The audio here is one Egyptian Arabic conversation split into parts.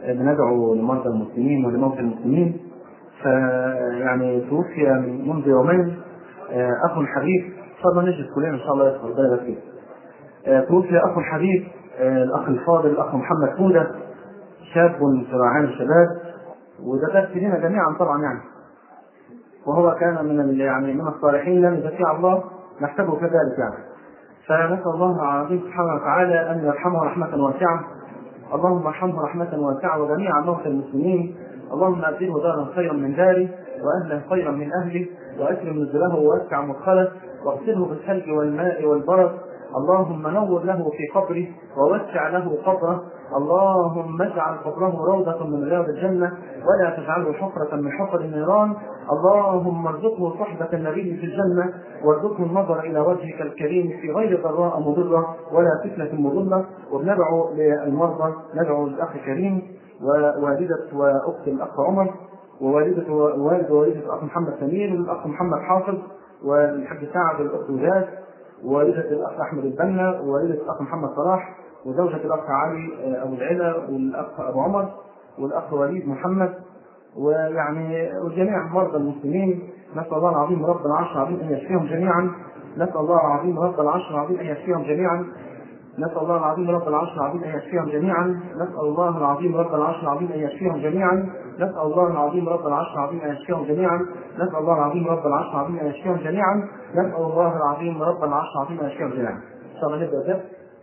بندعو لمرضى المسلمين ولموتى المسلمين فيعني توفي منذ يومين اخ حبيب ان شاء الله نجلس كلنا ان شاء الله يدخل بالك فيه توفي اخ حبيب الاخ الفاضل الاخ محمد فوده شاب في رعاية الشباب وده درس لنا جميعا طبعا يعني وهو كان من يعني من الصالحين لم يزكي الله نحسبه كذلك يعني فنسأل الله العظيم سبحانه وتعالى أن يرحمه رحمة واسعة اللهم ارحمه رحمة واسعة وجميع موتى المسلمين اللهم أبدله دارا خيرا من داره وأهلا خيرا من أهله وأكرم نزله ووسع مدخله واغسله بالثلج والماء والبرد اللهم نور له في قبره ووسع له قبره اللهم اجعل قبره روضة من رياض الجنة ولا تجعله حفرة من حفر النيران اللهم ارزقه صحبة النبي في الجنة وارزقه النظر إلى وجهك الكريم في غير ضراء مضرة ولا فتنة مضلة وبندعو للمرضى ندعو للأخ كريم ووالدة وأخت الأخ عمر ووالدة ووالد ووالدة الأخ محمد سمير والأخ محمد حافظ والحاج سعد والأخت وجاد ووالدة الأخ أحمد البنا ووالدة الأخ محمد صلاح وزوجة الأخ علي أبو العلا والأخ أبو عمر والأخ وليد محمد ويعني وجميع مرضى المسلمين نسأل الله العظيم رب العرش العظيم أن يشفيهم جميعا نسأل الله العظيم رب العرش العظيم أن يشفيهم جميعا نسأل الله العظيم رب العرش العظيم أن يشفيهم جميعا نسأل الله العظيم رب العرش العظيم أن يشفيهم جميعا نسأل الله العظيم رب العرش العظيم أن يشفيهم جميعا نسأل الله العظيم رب العرش العظيم أن يشفيهم جميعا نسأل الله العظيم رب العرش العظيم أن يشفيهم جميعا إن شاء الله نبدأ الدرس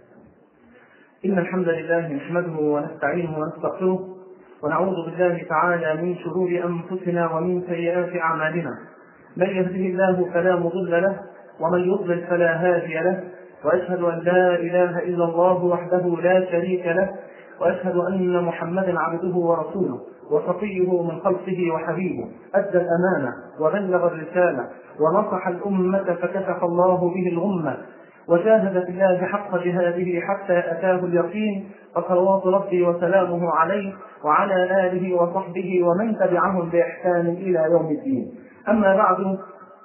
إن الحمد لله نحمده ونستعينه ونستغفره ونعوذ بالله تعالى من شرور أنفسنا ومن سيئات أعمالنا من يهده الله فلا مضل له ومن يضلل فلا هادي له وأشهد أن لا إله إلا الله وحده لا شريك له وأشهد أن محمدا عبده ورسوله وصفيه من خلقه وحبيبه أدى الأمانة وبلغ الرسالة ونصح الأمة فكشف الله به الغمة وجاهد في الله حق جهاده حتى أتاه اليقين فصلوات ربي وسلامه عليه وعلى آله وصحبه ومن تبعهم بإحسان إلى يوم الدين أما بعد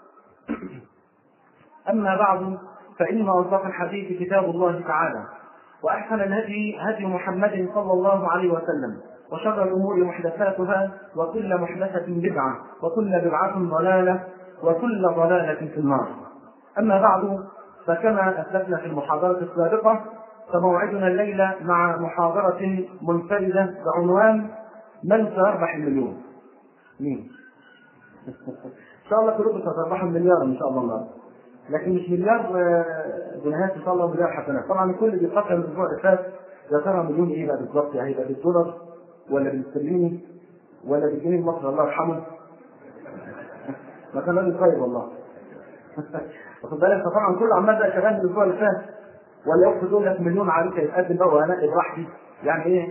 أما بعد فإن أصدق الحديث كتاب الله تعالى وأحسن الهدي هدي محمد صلى الله عليه وسلم وشر الأمور محدثاتها وكل محدثة بدعة وكل بدعة ضلالة وكل ضلالة في النار أما بعد فكما أسلفنا في المحاضرة السابقة فموعدنا الليلة مع محاضرة منفردة بعنوان من سيربح المليون؟ مين؟ إن شاء الله كلكم ستربحوا المليار إن شاء الله النهارده. لكن مش مليار جنيهات إن شاء الله مليار حسنات، طبعا الكل بيفكر الأسبوع اللي فات يا ترى مليون إيه بقى بالظبط؟ يعني هيبقى بالدولار ولا بالاسترليني ولا بالجنيه المصري الله يرحمه؟ ما كان راجل طيب والله. واخد بالك فطبعا كله عمال بقى شغال الاسبوع اللي فات ولا ياخد يقول لك مليون عليك يتقدم بقى وهنقي براحتي يعني ايه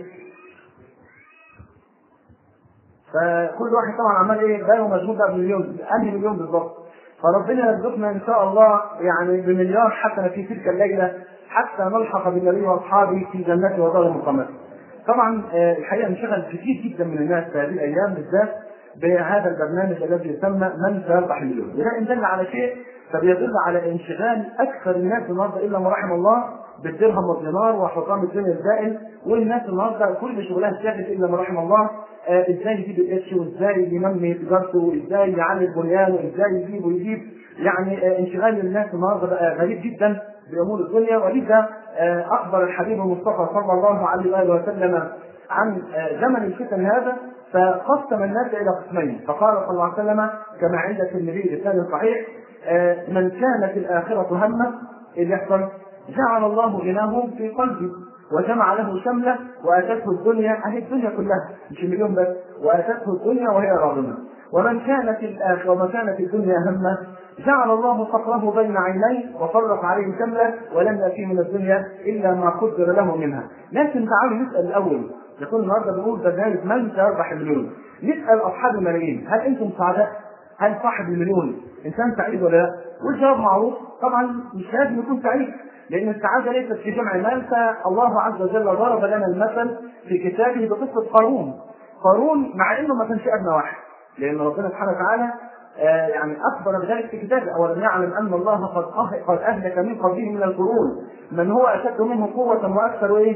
فكل واحد طبعا عمال ايه باله مشغول بقى بمليون انهي مليون بالظبط فربنا يرزقنا ان شاء الله يعني بمليار حسنه في تلك الليله حتى نلحق بالنبي واصحابه في جنته ودار المقامات. طبعا الحقيقه انشغل كثير جدا من الناس في هذه الايام بالذات بهذا البرنامج الذي يسمى من سيربح المليون، وده ان دل على شيء فبيدل على انشغال اكثر الناس النهارده الا ما رحم الله بالدرهم والدينار وحطام الدنيا الزائل والناس النهارده كل شغلها شاغل الا ما رحم الله آه ازاي يجيب الاتش وازاي ينمي تجارته وازاي يعلي البنيان وازاي يجيب ويجيب يعني آه انشغال الناس النهارده بقى غريب جدا بامور الدنيا ولذا آه اخبر الحبيب المصطفى صلى الله عليه واله وسلم عن زمن الفتن هذا فقسم الناس الى قسمين فقال صلى الله عليه وسلم كما عند الترمذي بسند صحيح من كانت الآخرة همه اللي يحصل جعل الله غناه في قلبه وجمع له شمله واتته الدنيا اهي الدنيا كلها مش مليون بس واتته الدنيا وهي راغمه ومن كانت الاخره ومن كانت الدنيا همه جعل الله فقره بين عينيه وفرق عليه شمله ولم ياتي من الدنيا الا ما قدر له منها لكن تعالوا نسال الاول يكون النهارده بنقول برنامج من سيربح المليون نسال اصحاب الملايين هل انتم سعداء؟ هل صاحب المليون انسان سعيد ولا لا؟ والجواب معروف طبعا مش لازم يكون سعيد لان السعاده ليست في جمع المال فالله عز وجل ضرب لنا المثل في كتابه بقصه قارون قارون مع انه ما كانش ادنى واحد لان ربنا سبحانه وتعالى آه يعني اخبر بذلك في كتابه اولم يعلم ان الله قد قد اهلك من قبله من القرون من هو اشد منه قوه واكثر ايه؟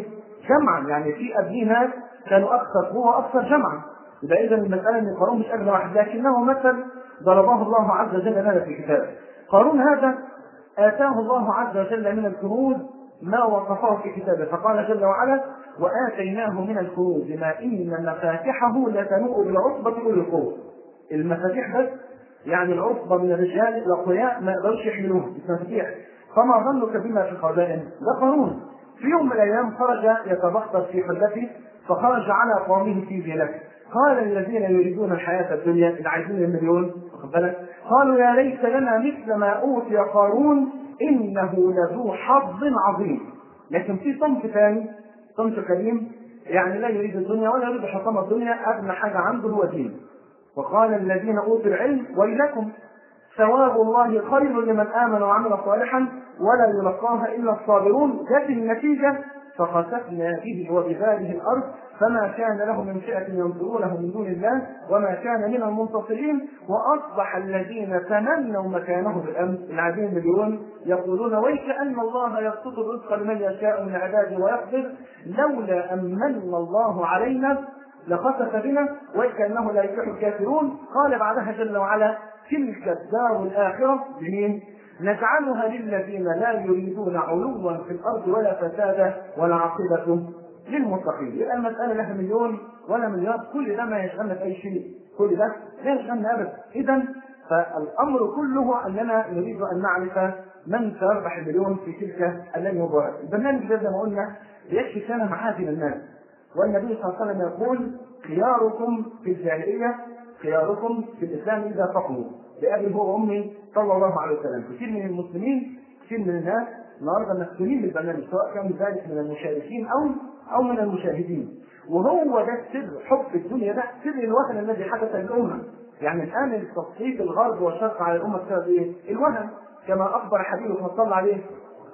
جمعا يعني في قبليه ناس كانوا اكثر قوه اكثر جمعا يبقى اذا المساله ان قارون مش اغنى واحد لكنه مثل ضربه الله عز وجل لنا في كتابه قارون هذا اتاه الله عز وجل من الكنوز ما وصفه في كتابه فقال جل وعلا واتيناه من الكنوز ما ان مفاتحه لتنوء بالعصبه اولي القوه المفاتيح بس يعني العصبه من الرجال الاقوياء ما يقدرش يحملوها المفاتيح فما ظنك بما في خزائن ده قانون في يوم من الايام خرج يتبختر في حلته فخرج على قومه في زينته قال الذين يريدون الحياة الدنيا اللي عايزين المليون واخد بالك قالوا يا ليت لنا مثل ما أوتي قارون إنه لذو حظ عظيم لكن في صنف ثاني صنف كريم يعني لا يريد الدنيا ولا يريد حطام الدنيا أغنى حاجة عنده هو دين وقال الذين أوتوا العلم ويلكم ثواب الله خير لمن آمن وعمل صالحا ولا يلقاها إلا الصابرون جت النتيجة فخسفنا به وبذاله الارض فما كان له من فئه ينصرونه من دون الله وما كان من المنتصرين واصبح الذين تمنوا مكانه بالامس العادين مليون يقولون ويك ان الله يبسط الرزق لمن يشاء من عباده ويقدر لولا امن الله علينا لخسف بنا وكانه لا يفلح الكافرون قال بعدها جل وعلا تلك الدار الاخره لمين؟ نجعلها للذين لا يريدون علوا في الارض ولا فسادا والعاقبه للمتقين يبقى المساله لها مليون ولا مليار كل ده ما يشغلنا في اي شيء كل ده لا يشغلنا ابدا اذا فالامر كله اننا نريد ان نعرف من سيربح المليون في تلك الايام المباركه البرنامج ده زي ما قلنا يكفي كان معادن الناس والنبي صلى الله عليه وسلم يقول خياركم في الجاهليه خياركم في الاسلام اذا فقهوا بأبي هو وأمي صلى الله عليه وسلم كثير من المسلمين كثير من الناس النهارده مسؤولين بالبرنامج سواء كان ذلك من المشاركين أو أو من المشاهدين وهو ده سر حب الدنيا ده سر الوهن الذي حدث للأمة يعني الآن التصحيح الغرب والشرق على الأمة بسبب إيه؟ الوهن كما أخبر حبيبه صلى الله عليه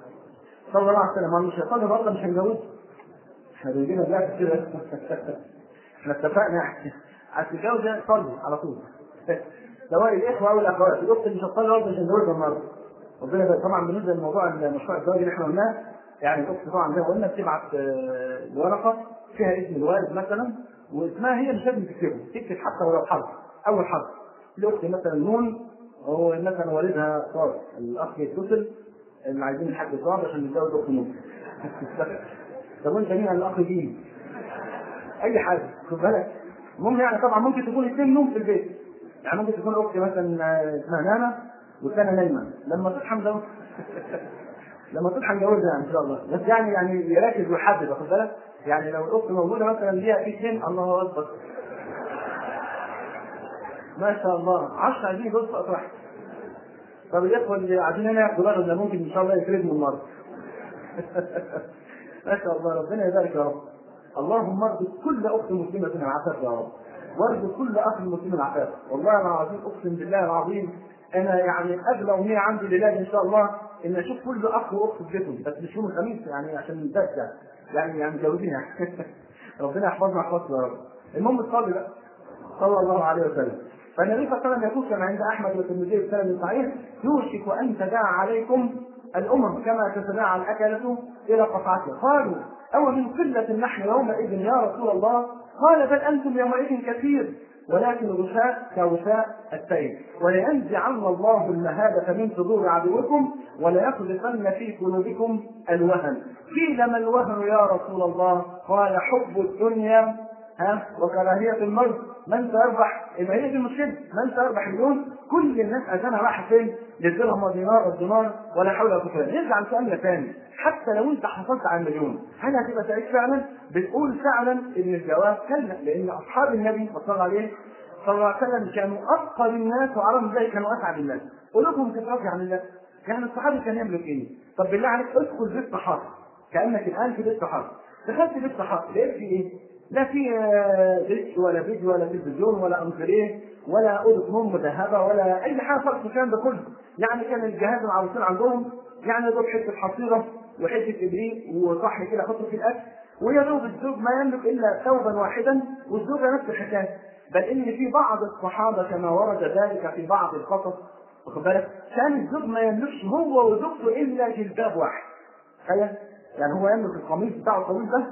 صلى الله عليه وسلم مش الشيطان النهارده مش هنجوز احنا بيجينا دلوقتي كده احنا اتفقنا عايز تتجوز صلي على طول سواء الاخوه او الاخوات الاخت اللي مش هتصلي برضه مش هنجوزها النهارده ربنا يبارك طبعا بالنسبه لموضوع المشروع الزواج اللي احنا قلناه يعني الاخت طبعا زي ما قلنا بتبعت ورقه فيها اسم الوالد مثلا واسمها هي مش لازم تكتبه تكتب حتى ولو حرف اول حرف الاخت مثلا نون هو مثلا والدها صاد الاخ يتصل اللي عايزين الحاج صاد عشان نتجوز اخت نون طب وانت مين الاخ جيم اي حاجه خد بالك المهم يعني طبعا ممكن تكون اثنين نوم في البيت يعني ممكن تكون اختي مثلا اسمها نانا والثانيه نايمه لما تصحى مجوز لما تصحى نجوزها ان شاء الله بس يعني يعني يركز ويحدد واخد بالك يعني لو الاخت موجوده مثلا ليها في اثنين الله اكبر ما شاء الله 10 عايزين يجوزوا في واحد طب الاخوه اللي قاعدين هنا ياخدوا بالهم ده ممكن ان شاء الله يفردوا النار ما شاء الله ربنا يبارك يا رب اللهم ارزق كل اخت مسلمه العفاف يا رب وارزق كل اخ مسلم العفاف والله العظيم اقسم بالله العظيم انا يعني اغلى امنيه عندي لله ان شاء الله ان اشوف كل اخ واخت في بيتهم بس مش يوم الخميس يعني عشان البرد يعني يعني متجوزين يعني ربنا يحفظنا ويحفظنا يا رب المهم تصلي بقى صلى الله عليه وسلم فالنبي صلى الله عليه وسلم يقول كما عند احمد والترمذي بسند صحيح يوشك ان تداعى عليكم الامم كما تتداعى الاكله الى قطعتها قالوا او من قله نحن يومئذ يا رسول الله قال بل انتم يومئذ كثير ولكن الغثاء كغثاء السيل ولينزعن الله المهابة من صدور عدوكم وليقذفن في قلوبكم الوهن قيل ما الوهن يا رسول الله قال حب الدنيا ها وكراهية الموت من سيربح يبقى هي دي المشكلة من سيربح مليون كل الناس اذانها رايحة فين؟ للدرهم والدينار والدينار ولا حول ولا قوة نرجع لسؤالنا ثاني حتى لو انت حصلت على المليون هل هتبقى سعيد فعلا؟ بتقول فعلا ان الجواب كلا لان اصحاب النبي صلى الله عليه صلى الله عليه وسلم كانوا اتقى الناس وعلى ذلك كانوا اسعد الناس قلوبهم كانت راضيه عن الله يعني الصحابي كان يملك ايه؟ طب بالله عليك ادخل بيت صحابي كانك الان في بيت صحابي دخلت بيت صحابي لقيت في ايه؟ لا في دش ولا فيديو ولا تلفزيون ولا انتريه ولا اوضه نوم مذهبه ولا اي حاجه خالص الكلام ده كله يعني كان الجهاز العروسين عندهم يعني دوب حته حصيره وحته ابريق وصحن كده حطوا فيه الاكل ويا دوب الزوج ما يملك الا ثوبا واحدا والزوجه نفس الحكايه بل ان في بعض الصحابه كما ورد ذلك في بعض القصص واخد بالك كان الزوج ما يملكش هو وزوجته الا جلباب واحد تخيل يعني هو يملك القميص بتاعه الطويل ده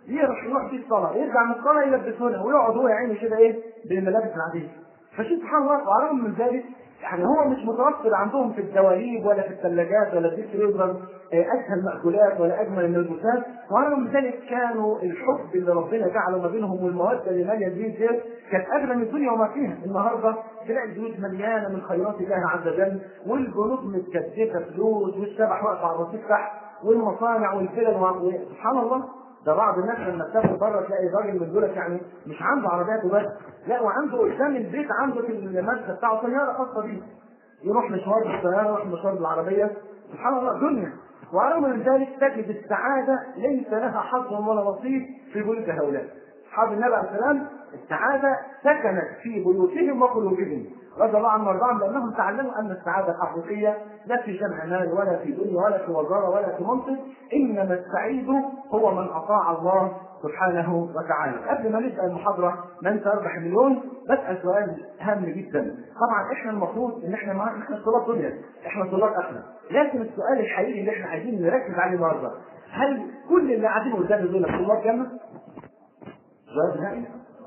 يروح يروح في الصلاه يرجع من الصلاه يلبسونه ويقعد هو يا عيني كده ايه بالملابس العاديه فشوف سبحان الله وعلى الرغم من ذلك يعني هو مش متوفر عندهم في الدواليب ولا في الثلاجات ولا في الفريزر اسهل مأكولات ولا اجمل الملبوسات وعلى الرغم من ذلك كانوا الحب اللي ربنا جعله ما بينهم والموده اللي ماليه البيوت ديت كانت اغلى من الدنيا وما فيها النهارده تلاقي البيوت مليانه من خيرات الله عز وجل والبنوك متكدسه فلوس والشبح واقف على الرصيف تحت والمصانع والفلل سبحان الله ده بعض الناس لما تسافر بره تلاقي راجل من دولت يعني مش عنده عربيات بس لا وعنده قدام البيت عنده في المدخل بتاعه سياره خاصه بيه يروح مشوار بالسياره يروح مشوار بالعربيه سبحان الله دنيا ورغم من ذلك تجد السعاده ليس لها حظ ولا نصيب في بيوت هؤلاء اصحاب النبي عليه السلام السعاده سكنت في بيوتهم وقلوبهم رضي الله عنهم وارضاهم لانهم تعلموا ان السعاده الحقيقيه لا في جمع مال ولا في دنيا ولا في وزاره ولا في منصب انما السعيد هو من اطاع الله سبحانه وتعالى قبل ما نبدا المحاضره من سيربح مليون بسال سؤال هام جدا طبعا احنا المفروض ان احنا معانا احنا طلاب دنيا احنا طلاب اخره لكن السؤال الحقيقي اللي احنا عايزين نركز عليه النهارده هل كل اللي قاعدين قدام دول طلاب جنه؟ جواب نهائي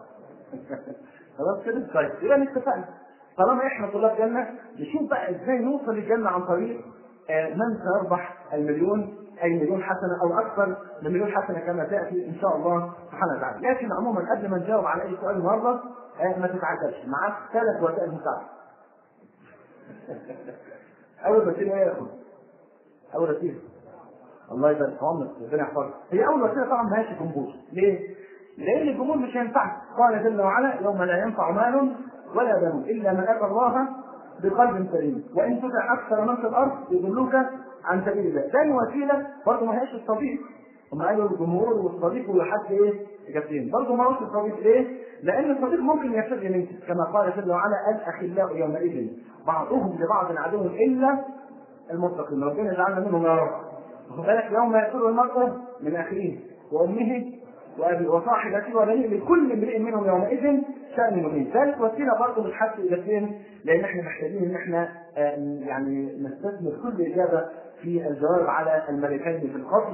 خلاص كده طيب يبقى اتفقنا طالما احنا طلاب جنه نشوف بقى ازاي نوصل للجنه عن طريق من سيربح المليون اي مليون حسنه او اكثر من مليون حسنه كما تاتي ان شاء الله سبحانه وتعالى لكن عموما قبل ما نجاوب على اي سؤال النهارده ما تتعجبش معاك ثلاث وسائل مساعده اول وسيله ايه يا اخوان؟ اول وسيله الله يبارك في عمرك ربنا يحفظك هي اول وسيله طبعا ما هيش الجمهور ليه؟ لان الجمهور مش هينفعك قال جل وعلا يوم لا ينفع مال ولا بنون الا من اتى الله بقلب سليم وان تطع اكثر من في الارض يضلوك عن سبيل الله ثاني وسيله برضه ما هيش الصديق هم قالوا الجمهور والصديق ولحد ايه اجابتين برضه ما هوش الصديق ليه؟ لان الصديق ممكن يفر منك كما قال جل وعلا الاخلاء يومئذ بعضهم لبعض عدو الا المتقين ربنا يجعلنا منهم يا رب واخد بالك يوم يفر المرء من اخيه وامه وابي وصاحبته وبنيه لكل امرئ منهم يومئذ شان مبين ثالث وسيله برضه بتحدد اجابتين لان احنا محتاجين ان احنا يعني نستثمر كل اجابه في الجواب على الملكين في القبر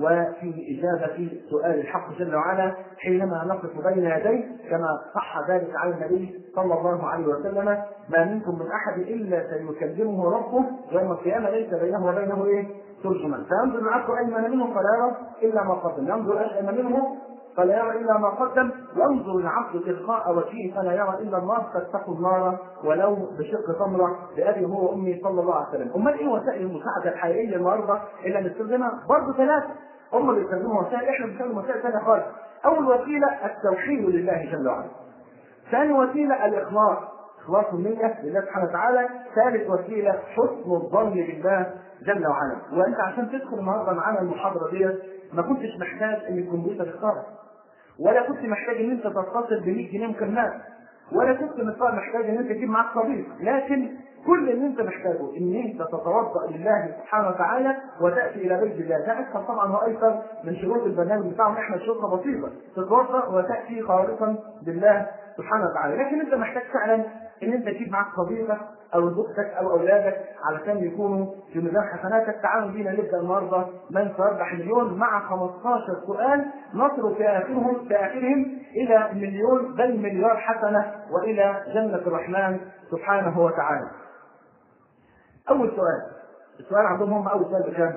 وفي إجابة سؤال الحق جل وعلا حينما نقف بين يديه كما صح ذلك على النبي صلى الله عليه وسلم ما منكم من أحد إلا سيكلمه ربه يوم القيامة ليس بينه وبينه إيه؟ ترجمان فينظر العبد أيمن منه فلا يرى إلا ما قدم ينظر أشأم منه فلا يرى الا ما قدم ينظر العبد تلقاء وجهه فلا يرى الا النار فاتقوا النار ولو بشق تمره بابي هو وامي صلى الله عليه وسلم امال ايه وسائل المساعده الحقيقيه النهارده اللي هنستخدمها برضه ثلاثه هم اللي بيستخدموا وسائل احنا بنستخدم وسائل ثانيه خالص اول وسيله التوحيد لله جل وعلا ثاني وسيله الاخلاص اخلاص النية لله سبحانه وتعالى، ثالث وسيلة حسن الظن بالله جل وعلا، وأنت عشان تدخل النهارده معانا المحاضرة ديت ما كنتش محتاج إن الكمبيوتر يختارك، ولا كنت محتاج ان انت تتصل ب 100 جنيه مكالمات ولا كنت محتاج ان انت تجيب معاك صديق لكن كل اللي انت محتاجه ان انت تتوضا لله سبحانه وتعالى وتاتي الى بيت الله ده اسهل طبعا وايسر من شروط البرنامج بتاعهم احنا شروطها بسيطه تتوضا وتاتي خالصا بالله سبحانه وتعالى لكن انت محتاج فعلا ان انت تجيب معاك صديقك او زوجتك او اولادك علشان يكونوا في ميزان حسناتك تعالوا بينا نبدا النهارده من سيربح مليون مع 15 سؤال نصل في اخرهم في اخرهم الى مليون بل مليار حسنه والى جنه الرحمن سبحانه وتعالى. اول سؤال السؤال عندهم هم اول سؤال بكام؟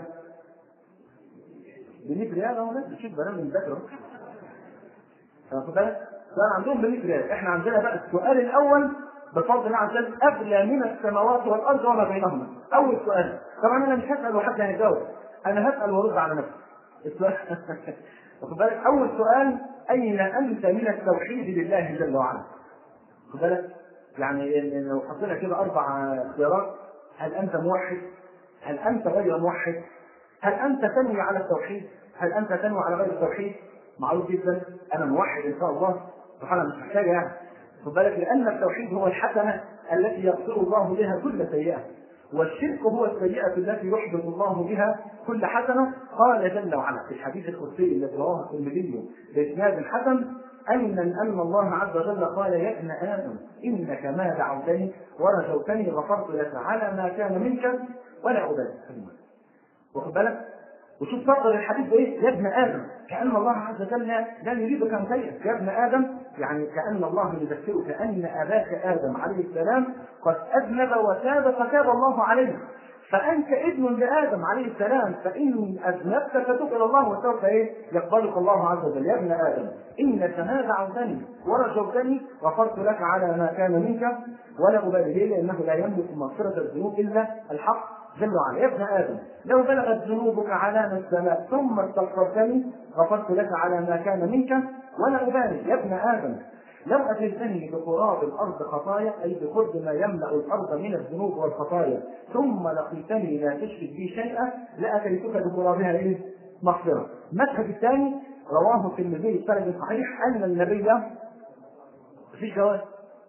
ب 100 ريال اهو ناس بتشوف برامج مذاكره واخد بالك؟ السؤال عندهم ب 100 ريال احنا عندنا بقى السؤال الاول بفضل الله عز وجل أغلى من السماوات والأرض وما بينهما. أول سؤال، طبعا أنا مش هسأل وحد هيجاوب، أنا هسأل وأرد على نفسي. السؤال واخد بالك؟ أول سؤال أين أنت من التوحيد لله جل وعلا؟ واخد بالك؟ يعني لو حطينا كده أربع اختيارات هل أنت موحد؟ هل أنت غير موحد؟ هل أنت تنوي على التوحيد؟ هل أنت تنوي على غير التوحيد؟ معروف جدا أنا موحد إن شاء الله سبحانه مش محتاجة يعني خد بالك لأن التوحيد هو الحسنة التي يغفر الله بها كل سيئة والشرك هو السيئة التي يحبط الله بها كل حسنة قال جل وعلا في الحديث القدسي الذي رواه الترمذي بإسناد حسن أن أن الله عز وجل قال يا ابن آدم إنك ما دعوتني ورجوتني غفرت لك على ما كان منك ولا أبالي واخد بالك؟ وشوف صدر الحديث ايه يا ابن ادم كان الله عز وجل لا يريدك ان تيأس يا ابن ادم يعني كان الله يذكرك ان اباك ادم عليه السلام قد اذنب وتاب فتاب الله عليه فانت ابن لادم عليه السلام فان اذنبت فتب الى الله وسوف ايه يقبلك الله عز وجل يا ابن ادم انك ما دعوتني ورجوتني غفرت لك على ما كان منك ولا ابالي ليه لانه لا يملك مغفره الذنوب الا الحق جل وعلا يا ابن ادم لو بلغت ذنوبك علام السماء ثم استغفرتني غفرت لك على ما كان منك ولا ابالي يا ابن ادم لو اتيتني بقراب الارض خطايا اي بقرب ما يملا الارض من الذنوب والخطايا ثم لقيتني لا تشرك بي شيئا لاتيتك بقرابها ايه؟ مغفره. المشهد الثاني رواه الترمذي بسند صحيح ان النبي في جواز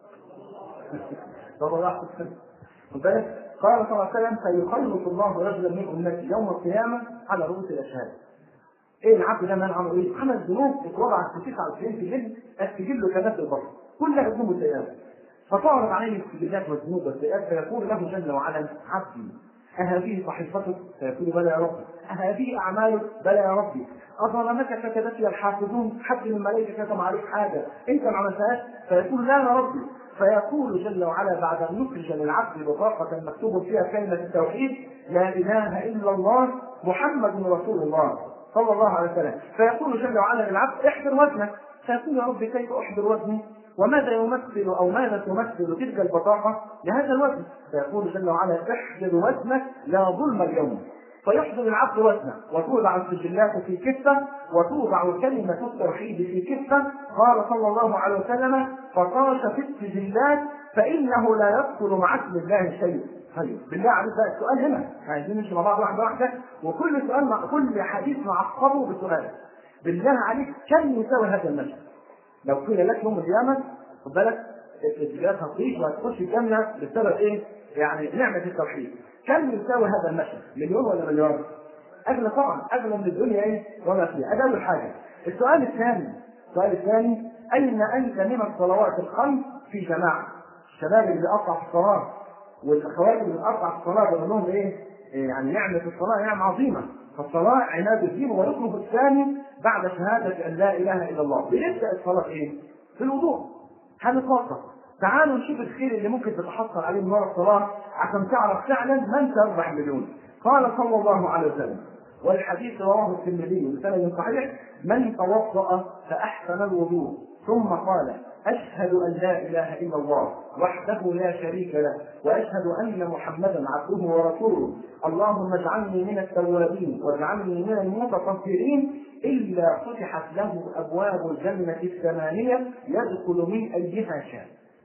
خد بالك قال صلى الله عليه وسلم سيخلص الله رجلا من امتي يوم القيامه على رؤوس الاشهاد. ايه العبد ده من عمل ايه؟ عمل ذنوب اتوضعت في 99 سجل السجل كذات البصر كلها ذنوب وسيئات. فتعرض عليه السجلات والذنوب والسيئات فيقول له جل وعلا عبدي أهذه صحيفتك؟ فيقول بلى يا ربي. أهذه أعمالك؟ بلى يا ربي. أظلمك كتبتي الحافظون؟ حد من الملائكة كتب عليك حاجة، أنت ما عملتهاش؟ فيقول لا يا ربي. فيقول جل وعلا بعد ان يخرج للعبد بطاقه مكتوب فيها كلمه التوحيد لا اله الا الله محمد رسول الله صلى الله عليه وسلم فيقول جل وعلا للعبد احضر وزنك فيقول يا رب كيف احضر وزني وماذا يمثل او ماذا تمثل تلك البطاقه لهذا الوزن فيقول جل وعلا احضر وزنك لا ظلم اليوم فيحضر العبد وزنه وتوضع السجلات في كفه وتوضع كلمه التوحيد في كفه قال صلى الله عليه وسلم فطاش في السجلات فانه لا يدخل مع اسم الله شيء طيب بالله عليك بقى السؤال هنا عايزين نمشي مع بعض واحده واحده وكل سؤال مع كل حديث نعقبه بسؤال بالله عليك كم يساوي هذا المشهد؟ لو قيل لك يوم القيامه خد بالك السجلات هتطيش وهتخش الجنه بسبب ايه؟ يعني نعمه التوحيد كم يساوي هذا المشهد؟ مليون ولا مليار؟ اغلى طبعا اغلى من الدنيا ايه؟ وما فيها هذا اول حاجه. السؤال الثاني السؤال الثاني اين انت من الصلوات الخمس في جماعه؟ الشباب اللي بيقطع في الصلاه والاخوات اللي بتقطع في الصلاه بقول لهم ايه؟ يعني نعمه الصلاه نعمه عظيمه فالصلاه عناد الدين وركنه الثاني بعد شهاده ان لا اله الا الله بنبدا الصلاه ايه؟ في الوضوء هنتوقف تعالوا نشوف الخير اللي ممكن تتحصل عليه من وراء الصلاه عشان تعرف فعلا من سيربح مليون قال صلى الله عليه وسلم والحديث رواه الترمذي بسند صحيح من توضا فاحسن الوضوء ثم قال أشهد أن لا إله إلا الله وحده لا شريك له وأشهد أن محمدا عبده ورسوله اللهم اجعلني من التوابين واجعلني من المتطهرين إلا فتحت له أبواب الجنة الثمانية يدخل من أيها شاء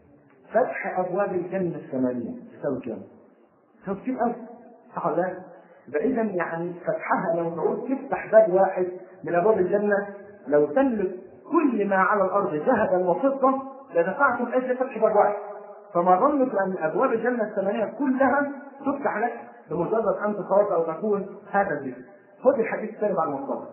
فتح أبواب الجنة الثمانية تساوي كم؟ تساوي كتير أوي صح ولا لا؟ فإذا يعني فتحها لو تعود تفتح باب واحد من أبواب الجنة لو تملك كل ما على الارض ذهبا وفضه لدفعتم اجل فتح باب واحد فما ظنك ان ابواب الجنه الثمانيه كلها تفتح لك بمجرد ان تتوضا او تقول هذا الذكر خذ الحديث الثاني بعد المصطلح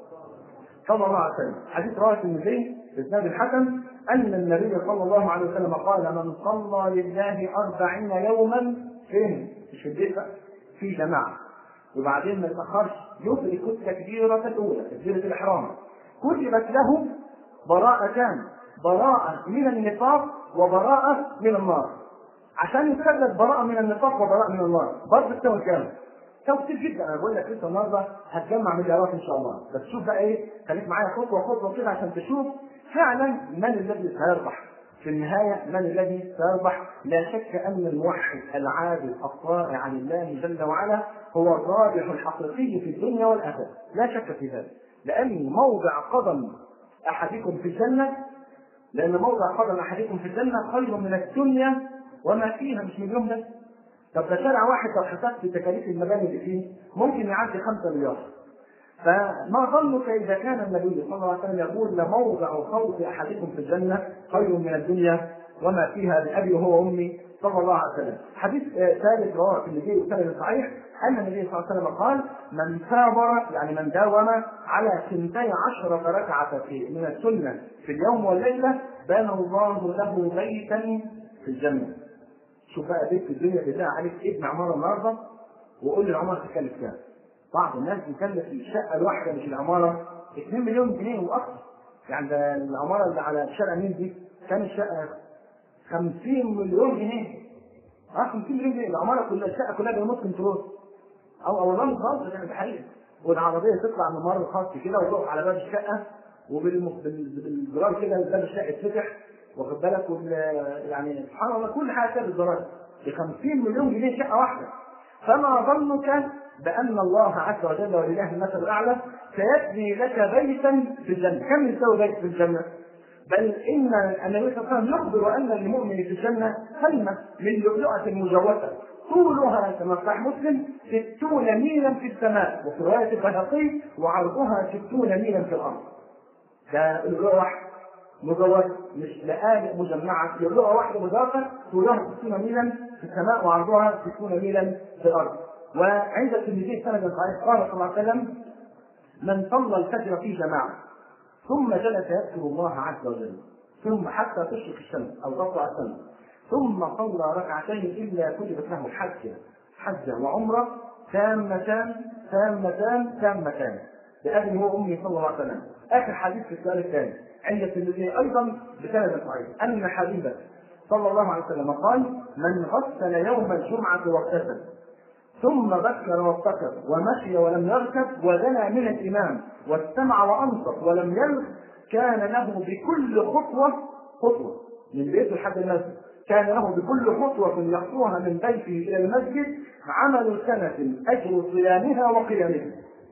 صلى الله عليه وسلم حديث رواه الترمذي باسناد الحسن ان النبي صلى الله عليه وسلم قال من صلى لله أربعين يوما فين؟ مش في البيت في جماعه وبعدين ما يتاخرش يدرك التكبيره الاولى تكبيره الاحرام كتبت له براءتان براءة من النفاق وبراءة من النار عشان يتكلم براءة من النفاق وبراءة من النار برضه تساوي كام؟ تساوي كتير جدا انا بقول لك لسه النهارده هتجمع مليارات ان شاء الله بس شوف بقى ايه خليك معايا خطوه خطوه كده عشان تشوف فعلا من الذي سيربح في النهاية من الذي سيربح؟ لا شك أن الموحد العابد الطائع لله جل وعلا هو الرابح الحقيقي في الدنيا والآخرة، لا شك في ذلك. لأن موضع قدم أحدكم في الجنة لأن موضع قدم أحدكم في الجنة خير من الدنيا وما فيها مش مليون بس طب ده شارع واحد لو حسبت تكاليف المباني اللي فيه ممكن يعدي 5 مليار فما ظنك إذا كان النبي صلى الله عليه وسلم يقول لموضع خوف أحدكم في الجنة خير من الدنيا وما فيها بأبي وهو أمي صلى الله عليه وسلم حديث ثالث رواه الترمذي وسند صحيح أن النبي صلى الله عليه وسلم قال من ثابر يعني من داوم على ثنتي عشرة ركعة في من السنة في اليوم والليلة بنى الله له بيتا في الجنة. شوف بقى بيت في الدنيا بالله عليك ابن عمارة النهارده وقول لي العمارة تكلف كام؟ بعض الناس مكلف الشقه الواحده مش العماره 2 مليون جنيه واكثر يعني ده العماره اللي على شارع مين دي كان الشقه 50 مليون جنيه اه 50 مليون جنيه العماره كلها الشقه كلها بريموت كنترول او او والله خالص يعني ده حقيقي والعربيه تطلع من ممر خاص كده وتقف على باب الشقه وبالزرار كده باب الشقه يتفتح واخد بالك وال يعني سبحان الله كل حاجه كده بالزرار ب 50 مليون جنيه شقه واحده فما ظنك بان الله عز وجل ولله المثل الاعلى سيبني لك بيتا في الجنه، كم يساوي بيت في الجنه؟ بل ان النبي صلى الله عليه وسلم يخبر ان للمؤمن في الجنه خيمه من لؤلؤه مجوفه طولها كما صح مسلم ستون ميلا في السماء وفي روايه البيهقي وعرضها ستون ميلا في الارض. ده لؤلؤه واحده مجوفه مش لآلئ مجمعه لؤلؤه واحده مجوفه طولها 60 ميلا في السماء وعرضها 60 ميلا في الارض. وعند الترمذي سند صحيح قال صلى الله عليه وسلم من صلى الفجر في جماعه ثم جلس يذكر الله عز وجل ثم حتى تشرق الشمس او تطلع الشمس ثم صلى ركعتين الا كتبت له حجه حجه وعمره تامتان تامتان تامتان بأبي هو أمي صلى الله عليه وسلم آخر حديث في السؤال الثاني عند الترمذي أيضا بسند صحيح أن حبيبه صلى الله عليه وسلم قال من غسل يوم الجمعة واغتسل ثم بكر وابتكر ومشي ولم يركب ودنا من الإمام واستمع وأنصت ولم يلغ كان له بكل خطوة خطوة من بيته لحد المسجد كان له بكل خطوة يخطوها من بيته إلى المسجد عمل سنة أجر صيامها وقيامها.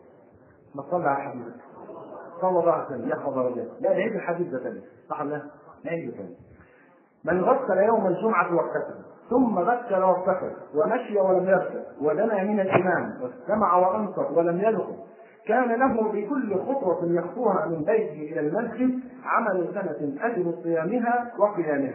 ما صلى على حبيبك صلى الله عليه وسلم يا خبر الله لا نعيد الحديث ده تاني صح ولا لا؟ نعيده تاني. من غسل يوم الجمعة واغتسل ثم بكر وابتكر ومشي ولم يركب ودنا من الإمام واستمع وأنصت ولم يلغ كان له بكل خطوة يخطوها من بيته إلى المسجد عمل سنة أجر صيامها وقيامها.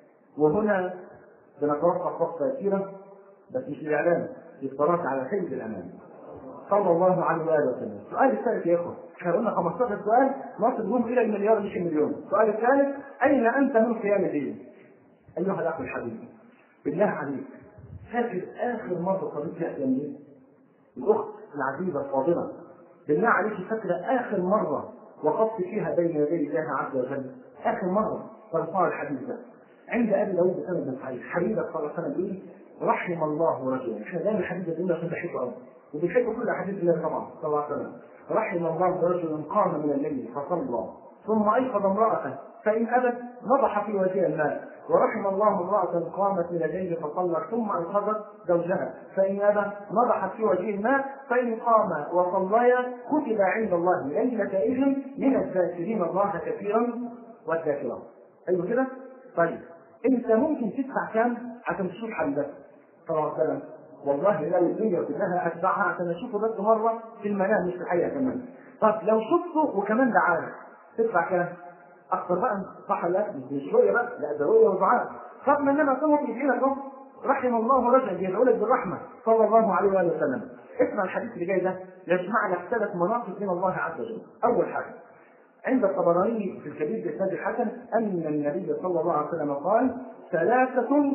وهنا بنتوقف وقفة يسيرة بس مش الإعلان للصلاة على حلم الأمان. صلى الله عليه وآله وسلم. السؤال الثالث يا إخوة، احنا قلنا 15 سؤال نصل بهم إلى المليار مش المليون. السؤال الثالث أين أنت من قيام الدين؟ أيها الأخ الحبيب بالله عليك فاكر آخر مرة صليت فيها قيام الليل؟ الأخت العزيزة الفاضلة بالله عليك فاكرة آخر مرة وقفت فيها بين يدي الله عز وجل آخر مرة صلى الحديث ده عند أبي داوود بسند صحيح حبيبك صلى الله عليه وسلم يقول رحم الله رجلا احنا دايما الحديث ده بنقول عشان بنحبه قوي وبنحب كل احاديث النبي طبعا صلى الله عليه وسلم رحم الله رجلا قام من الليل فصلى ثم ايقظ امراته فان ابت نضح في وجه الماء ورحم الله امرأة قامت من الليل فصلت ثم أنقذت زوجها فإن أبى نضحت في وجه الماء فإن قام وصليا كتب عند الله ليلة إذن من الذاكرين الله كثيرا والذاكرات أيوه كده؟ طيب أنت ممكن تدفع كام عشان تشوف حبيبك صلى الله عليه وسلم والله لو الدنيا كلها أتبعها عشان أشوفه بس مرة في المنام مش في الحقيقة كمان طب لو شفته وكمان دعانا تدفع كام؟ اكثر بقى صح لا مش شويه بقى لا ده رؤيه ودعاء طب ما انما سوى في دينك رحم الله رجلا يدعو لك بالرحمه صلى الله عليه واله وسلم اسمع الحديث اللي جاي ده يجمع لك ثلاث مناقب من الله عز وجل اول حاجه عند الطبراني في الكبير بإسناد الحسن أن النبي صلى الله عليه وسلم قال ثلاثة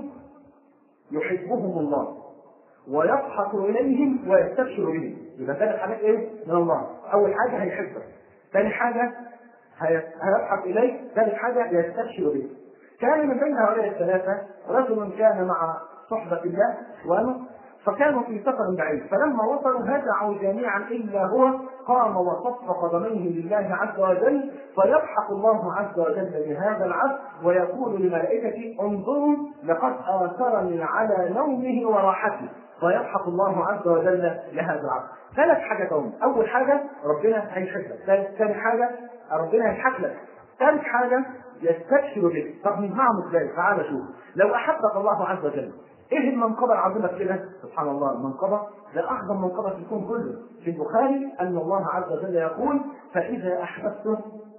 يحبهم الله ويضحك إليهم ويستبشر بهم يبقى ثلاث حاجات إيه؟ من الله أول حاجة هيحبك ثاني حاجة هيضحك اليه ثالث حاجه يستبشر به كان من بين هؤلاء الثلاثه رجل كان مع صحبه الله وانا فكانوا في سفر بعيد فلما وصلوا هجعوا جميعا الا هو قام وصف قدميه لله عز وجل فيضحك الله عز وجل بهذا العبد ويقول لملائكته انظروا لقد اثرني على نومه وراحته فيضحك الله عز وجل لهذا العبد ثلاث حاجات هم اول حاجه ربنا هيحبك ثاني حاجه ربنا هيضحك لك ثالث حاجه يستبشر بك طب نجمعهم ازاي تعال شوف لو احبك الله عز وجل ايه المنقبه العظيمه كده سبحان الله المنقبه ده اعظم منقبه في الكون كله في البخاري ان الله عز وجل يقول فاذا احببته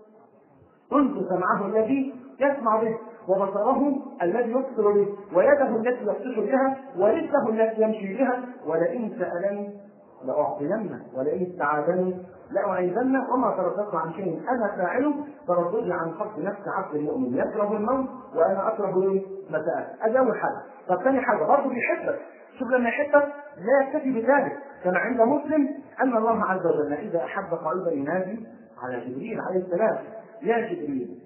كنت سمعه الذي يسمع به وبصره الذي يبصر به ويده التي يبطش بها ورجله التي يمشي بها ولئن سالني لاعطينه ولئن استعاذني لاعيذنه وما ترددت عن شيء انا فاعله ترددي عن حق نفس عبد المؤمن يكره الموت وانا اكره ايه؟ مساء ادي اول حاجه طب ثاني حاجه برضه بيحبك شوف لما يحبك لا يكتفي بذلك كما عند مسلم ان الله عز وجل اذا احب قلبا ينادي على جبريل عليه السلام يا جبريل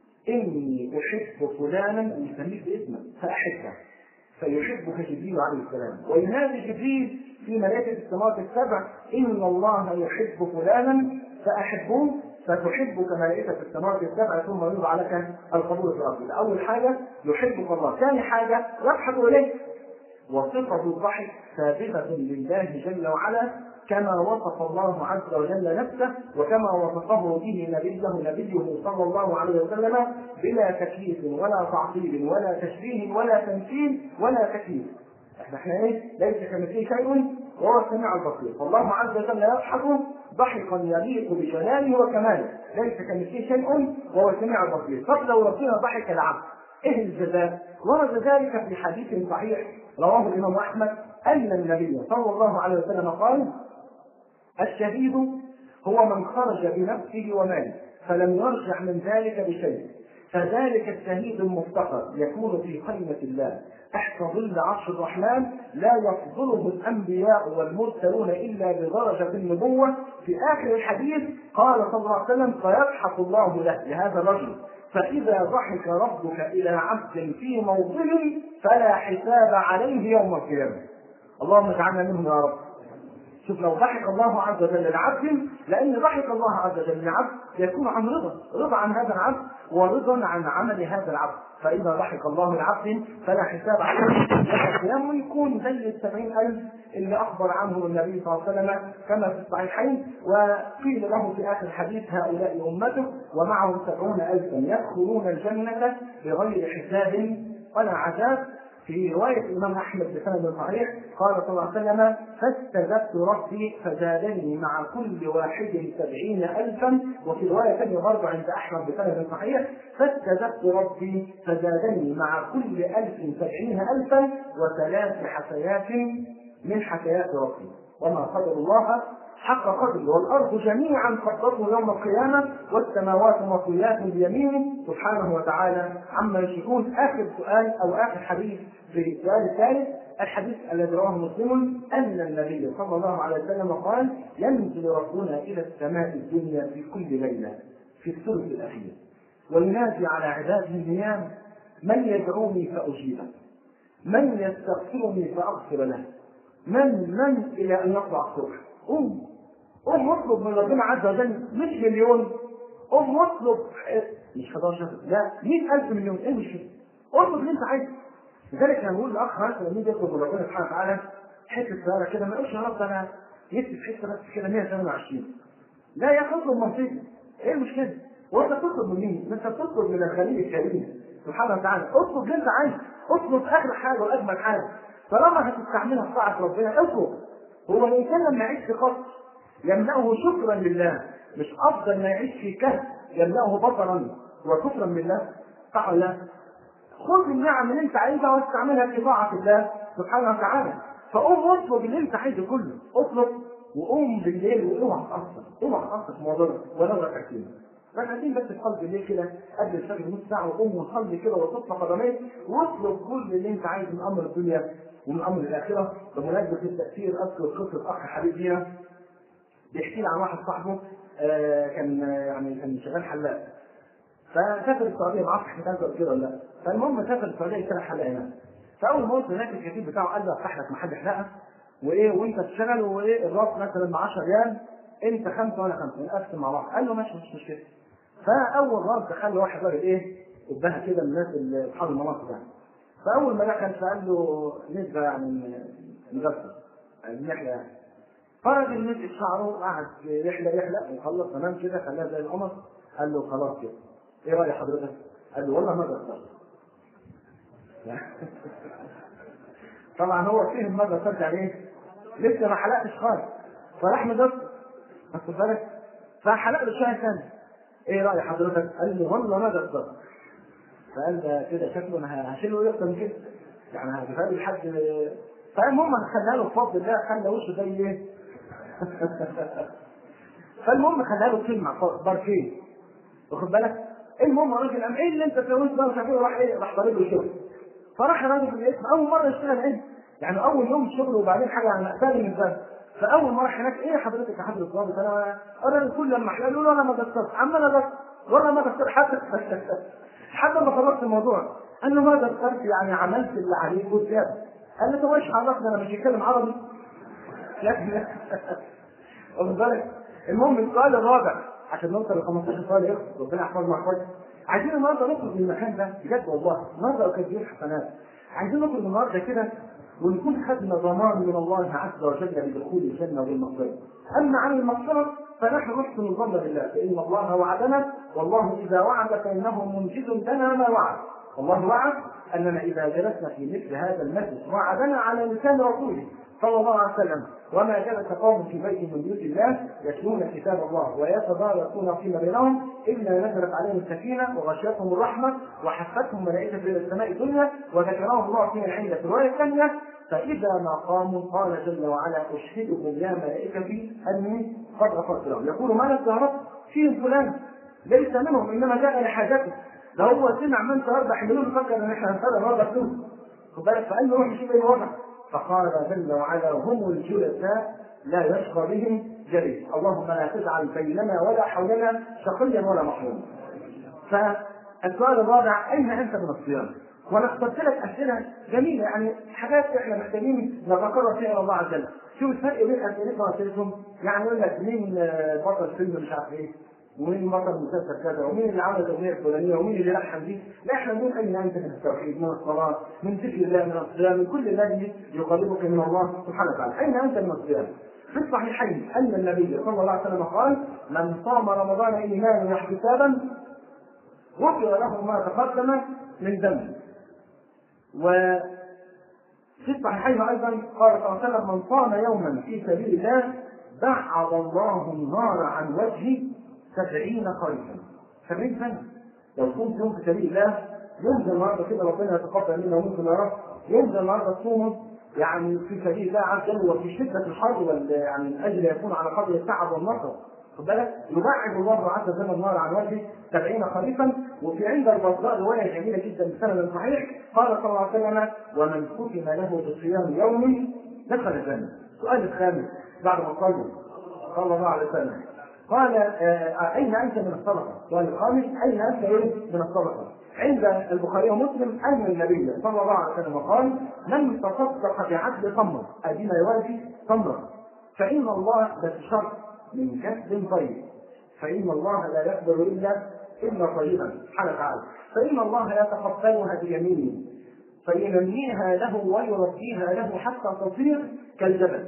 اني احب فلانا يسميه باسمه فاحبه فيحبك جبريل عليه السلام وينادي جبريل في ملائكه السماوات السبع ان الله يحب فلانا فاحبوه فتحبك ملائكة السماوات السبع ثم يوضع لك القبول في الأرض. أول حاجة يحبك الله، ثاني حاجة يضحك إليك. وصفة الضحك ثابتة لله جل وعلا كما وصف الله عز وجل نفسه وكما وصفه به نبيه نبيه صلى الله عليه وسلم بلا تكييف ولا تعطيل ولا تشبيه ولا تمثيل ولا تكييف. احنا احنا ايه؟ ليس كمثله شيء وهو السميع البصير، فالله عز وجل يضحك ضحكا يليق بجلاله وكماله، ليس كمثله شيء وهو السميع البصير، طب لو ربنا ضحك العبد، ايه الجزاء؟ ورد ذلك في حديث صحيح رواه الامام احمد ان النبي صلى الله عليه وسلم قال: الشهيد هو من خرج بنفسه وماله فلم يرجع من ذلك بشيء فذلك الشهيد المفتقر يكون في خيمة الله تحت ظل عرش الرحمن لا يفضله الأنبياء والمرسلون إلا بدرجة النبوة في آخر الحديث قال صلى الله عليه وسلم فيضحك الله له لهذا الرجل فإذا ضحك ربك إلى عبد في موضع فلا حساب عليه يوم القيامة اللهم اجعلنا منهم يا رب شوف لو ضحك الله عز وجل لعبد لان ضحك الله عز وجل لعبد يكون عن رضا رضا عن هذا العبد ورضا عن عمل هذا العبد فاذا ضحك الله لعبد فلا حساب عليه يوم القيامه ويكون زي السبعين الف اللي اخبر عنهم النبي صلى الله عليه وسلم كما في الصحيحين وقيل له في اخر الحديث هؤلاء امته ومعهم سبعون الفا يدخلون الجنه بغير حساب ولا عذاب في رواية الإمام أحمد بسند صحيح قال صلى الله عليه وسلم فاستزدت ربي فزادني مع كل واحد سبعين ألفا وفي رواية ثانية برضه عند أحمد بسند صحيح فاستزدت ربي فزادني مع كل ألف سبعين ألفا وثلاث حسيات من حسيات ربي وما قدر الله حق قدره والارض جميعا قدرته يوم القيامه والسماوات مطويات بيمينه سبحانه وتعالى عما يشركون اخر سؤال او اخر حديث في السؤال الثالث الحديث الذي رواه مسلم ان النبي صلى الله عليه وسلم قال ينزل ربنا الى السماء الدنيا في كل ليله في الثلث الاخير وينادي على عباده النيام من يدعوني فاجيبه من يستغفرني فاغفر له من من الى ان يطلع الصبح قوم قوم اطلب من ربنا عز وجل مش مليون قوم اطلب مش 11 لا 100000 مليون ايه المشكله؟ اطلب اللي انت عايزه لذلك انا بقول لاخ مثلا لما يجي يطلب من ربنا سبحانه وتعالى حته صغيره كده ما يقولش يا رب انا نفسي في حته بس كده 128 لا يا اطلب منطقي ايه المشكله؟ وانت بتطلب من مين؟ انت بتطلب من الخليل الكريم سبحانه وتعالى اطلب اللي انت عايزه اطلب اخر حاجه واجمل حاجه طالما هتستعملها في طاعه ربنا اطلب هو الانسان لما يعيش في قصر يمنعه شكرا لله مش افضل ما يعيش في كهف يمنعه بطرا وكفرا بالله صح ولا لا؟ خذ النعم اللي انت عايزها واستعملها في طاعه الله سبحانه وتعالى فقوم اطلب اللي انت عايزه كله اطلب وقوم بالليل واوعى تقصر اوعى تقصر في موضوع ولو ركعتين ركعتين بس تصلي بالليل كده قبل الفجر نص ساعه وقوم وصلي كده وتصفى قدميك واطلب كل اللي انت عايزه من امر الدنيا ومن امر الاخره بمناسبه التاثير اذكر قصه اخ حبيب لينا بيحكي لي عن واحد صاحبه آه كان آه يعني كان شغال حلاق فسافر السعوديه ما اعرفش احنا كان كده ولا لا فالمهم سافر السعوديه يشتغل حلاق هناك فاول ما وصل هناك الكفيل بتاعه قال له افتح لك محل حلاقه وايه وانت تشتغل وايه الراس مثلا ب 10 ريال انت خمسه وانا خمسه نقسم مع بعض قال له ماشي مش مشكله فاول راس دخل له واحد راجل ايه ابها كده من الناس اللي اصحاب المناصب يعني فاول ما دخل فقال له نسبه يعني مجسم النحله يعني فرجل مسك شعره وقعد يحلق يحلق وخلص تمام كده خلاه زي القمر قال له خلاص كده ايه راي حضرتك؟ قال له والله ما قصرت طبعا هو فهم ما قصرت عليه لسه ما حلقتش خالص فراح مقصر واخد بالك فحلق له شويه ثاني ايه راي حضرتك؟ قال له والله ما قصرت فقال ده كده شكله انا هشيله اكتر من كده يعني هجيبها لحد فالمهم انا خليها له بفضل الله خلى وشه زي ايه؟ فالمهم خليها له كلمه باركين واخد بالك؟ المهم الراجل قام ايه اللي انت سويته ده مش عارف ايه راح ايه راح ضارب له شغل فراح الراجل في الاسم اول مره يشتغل ايه؟ يعني اول يوم شغل وبعدين حاجه عن اقبال من ذلك فاول ما راح هناك ايه حضرتك يا حضره الضابط انا انا كل لما احلى له انا ما قصرت عمال انا والله ما قصرت حتى لحد ما خلصت الموضوع قال له ما قصرت يعني عملت اللي عليك وزياده قال له طب ايش عرفني انا مش بتكلم عربي لكن واخد بالك المهم السؤال الرابع عشان نوصل ل 15 سؤال يخلص ربنا يحفظنا ويحفظك عايزين النهارده نخرج من المكان ده بجد والله النهارده اكاديميه حسنات عايزين نخرج النهارده كده ونكون خدنا ضمان من الله عز وجل بدخول الجنه والمغفره اما عن المغفره فنحن نحسن الظن بالله فان الله وعدنا والله اذا وعد فانه منجز لنا ما وعد الله وعد اننا اذا جلسنا في مثل هذا المجلس وعدنا على لسان رسوله صلى الله عليه وسلم وما جلس قوم في بيت من بيوت الله يتلون كتاب الله ويتدارسون فيما بينهم الا نزلت عليهم السكينه وغشيتهم الرحمه وحفتهم ملائكه الى السماء الدنيا وذكرهم الله فيما عنده في الروايه الثانيه فاذا ما قاموا قال جل وعلا اشهدكم يا ملائكتي اني قد غفرت لهم يقول ملك يا رب فيهم فلان ليس منهم انما جاء لحاجته ده هو سمع من النهارده حملون فكر ان احنا هنسال النهارده فلوس خد بالك فقال له روح نشوف ايه الوضع فقال جل وعلا هم الجلساء لا يشقى بهم جليس اللهم لا تجعل بيننا ولا حولنا شقيا ولا محروما فالسؤال الرابع اين انت من الصيام؟ وانا اخترت لك اسئله جميله يعني حاجات احنا محتاجين نتقرب فيها الى الله عز وجل شوف الفرق بين اسئلتنا واسئلتهم يعني يقول لك مين بطل فيلم مش عارف ايه ومين بطل مسلسل كذا ومين اللي عمل الاغنيه الفلانيه ومين اللي لحن دي لا احنا نقول اين انت من التوحيد من الصلاه من ذكر الله من الصيام من كل الذي يقربك من الله سبحانه وتعالى اين انت من الصيام في الصحيحين ان النبي صلى الله عليه وسلم قال من صام رمضان ايمانا واحتسابا غفر له ما تقدم من ذنبه و في الصحيحين ايضا قال صلى الله عليه وسلم من صام يوما في سبيل الله بعض الله النار عن وجهه سبعين خريفا سبعين سنة لو صمت يوم في سبيل الله ينزل النهارده كده ربنا يتقبل منا ومنكم يا رب ينزل النهارده تصومه يعني في سبيل الله عز وجل وفي شدة الحر وال يعني من أجل يكون على قدر التعب والنصر خد بالك يبعد الله عز وجل النار عن وجهه سبعين خريفا وفي عند البصراء رواية جميلة جدا بسند صحيح قال صلى الله عليه وسلم ومن ختم له بصيام يوم دخل الجنة السؤال الخامس بعد ما صلوا صلى الله عليه وسلم قال آه اين انت من الصدقه؟ السؤال الخامس اين انت من الصدقه؟ عند البخاري ومسلم ان النبي صلى الله عليه وسلم قال من تصدق بعدل تمره ادينا يوافي تمره فان الله بشرط من كسب طيب فان الله لا يقبل الا الا طيبا سبحانه وتعالى فان الله يتقبلها بيمينه فينميها له ويربيها له حتى تصير كالجبل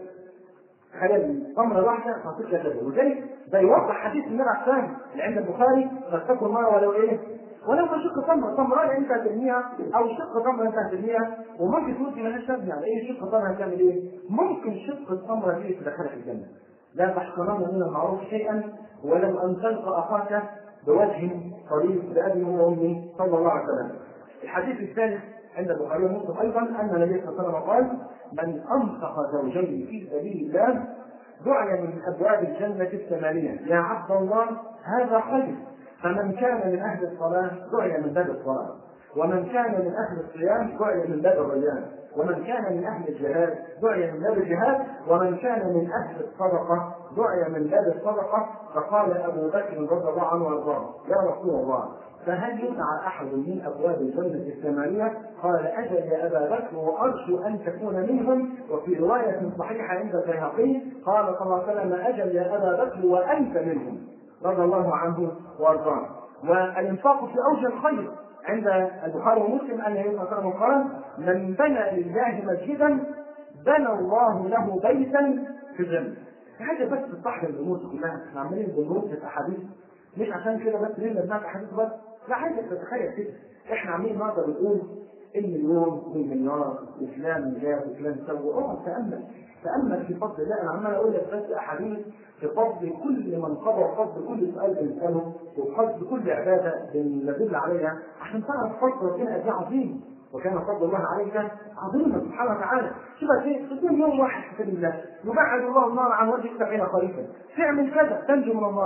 تخيل تمرة واحدة تصير كالجبل وذلك ده يوضح حديث النبي عليه السلام اللي عند البخاري فاتقوا النار ولو ايه ولو شق تمرة تمرة انت هترميها او شق تمرة انت هترميها وممكن تقول دي مالهاش لازمة يعني ايه شق تمرة هتعمل ايه؟ ممكن شق التمرة دي تدخلك الجنة لا تحقرن من المعروف شيئا ولو ان تلقى اخاك بوجه طريق بابي وامي صلى الله عليه وسلم. الحديث الثالث عند البخاري ومسلم ايضا ان النبي صلى الله عليه وسلم قال من انفق زوجين في سبيل الله دعي من ابواب الجنه الثمانيه يا عبد الله هذا خير فمن كان من اهل الصلاه دعي من باب الصلاه ومن كان من اهل الصيام دعي من باب الريان ومن كان من اهل الجهاد دعي من باب الجهاد ومن كان من اهل الصدقه دعي من باب الصدقه فقال ابو بكر رضي الله عنه وارضاه يا رسول الله فهل يدعى احد من ابواب الجنه الثمانيه؟ قال اجل يا ابا بكر وارجو ان تكون منهم وفي روايه صحيحه عند البيهقي قال صلى الله عليه وسلم اجل يا ابا بكر وانت منهم رضي الله عنه وارضاه والانفاق في اوج الخير عند البخاري ومسلم ان النبي صلى الله عليه وسلم قال من بنى لله مسجدا بنى الله له بيتا في الجنه. حاجه بس تصحح الامور كلها احنا عمالين بنرد في احاديث مش عشان كده بس ليه بنسمع احاديث بس لا عايزك تتخيل كده احنا عاملين النهارده بنقول المليون والمليار وفلان جاب وفلان سوى اقعد تامل تامل في فضل الله انا عمال اقول لك بس احاديث في فضل كل من قضى وفضل كل سؤال بنساله وفضل كل عباده بندل عليها عشان تعرف فضل ربنا قد ايه عظيم وكان فضل الله عليك عظيما سبحانه وتعالى شوف ايه تكون يوم واحد في سبيل الله يبعد الله النار عن وجهك سبعين خريفا تعمل كذا تنجو من النار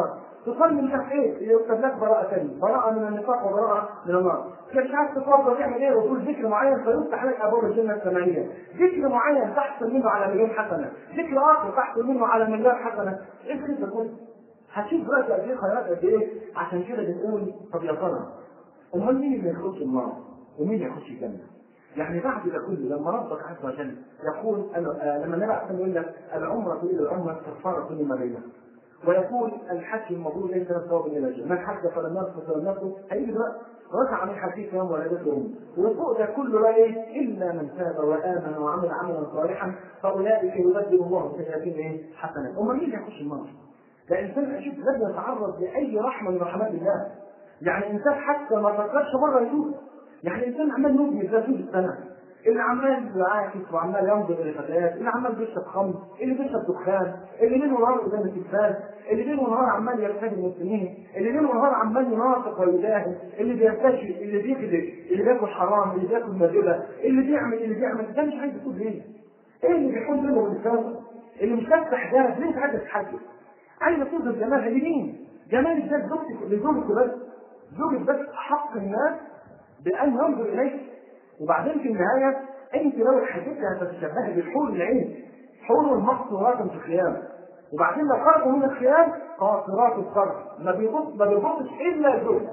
تصلي مش عارف ايه يكتب لك براءة ثانية براءة من النفاق وبراءة من النار مش عارف تتوضا تعمل ايه وتقول ذكر معين فيفتح لك ابواب الجنة الثمانية ذكر معين تحصل منه على مليون حسنة ذكر اخر تحصل منه على مليار حسنة ايه الخير كله هتشوف دلوقتي قد ايه خيرات قد ايه عشان كده بنقول طب يا ترى امال مين اللي يخش النار ومين يخش الجنة يعني بعد ده كله لما ربك عز وجل يقول آه لما النبي عليه يقول لك العمرة الى العمرة كفارة كل ما بينها ويقول الحج المبرور ليس له ثواب الى الجنه، من حج فلم يرفث ولم يرفث هيجي دلوقتي رجع من حديث يوم ولدته امه، وفوق ده كله بقى ايه؟ الا من تاب وامن وعمل عملا صالحا فاولئك يبدل الله سيئاتهم ايه؟ حسنات، امال مين يخش النار؟ ده انسان اشوف لم يتعرض لاي رحمه من رحمات الله. يعني انسان حتى ما فكرش مره يتوب. يعني انسان عمال يبني ذاته السنه اللي عمال يعاكس وعمال ينظر الى فتيات، اللي عمال بيشرب خمر، اللي بيشرب دخان، اللي ليل ونهار قدام التلفاز، اللي ليل ونهار عمال يرتدي المسلمين، اللي ليل ونهار عمال ينافق ويجاهد، اللي بيرتشي، اللي بيكذب، اللي بياكل حرام، اللي بياكل مجبه، اللي بيعمل اللي بيعمل، ده مش عايز يكون ليه؟ ايه اللي بيكون منه بالكامل؟ اللي مش لافتح جارك ليه مش عايز تتحجب؟ عايز تظهر جمالها لمين؟ جمالك ده لزوجتك لزوجك بس زوجك بس حق الناس بأن ينظر إليك وبعدين في النهاية أنت لو حسيت هتتشبهي بالحور العين حور مقصورات في الخيام وبعدين لو خرجوا من الخيام قاصرات الطرف ما بيبص ما بيبصش إلا زوجها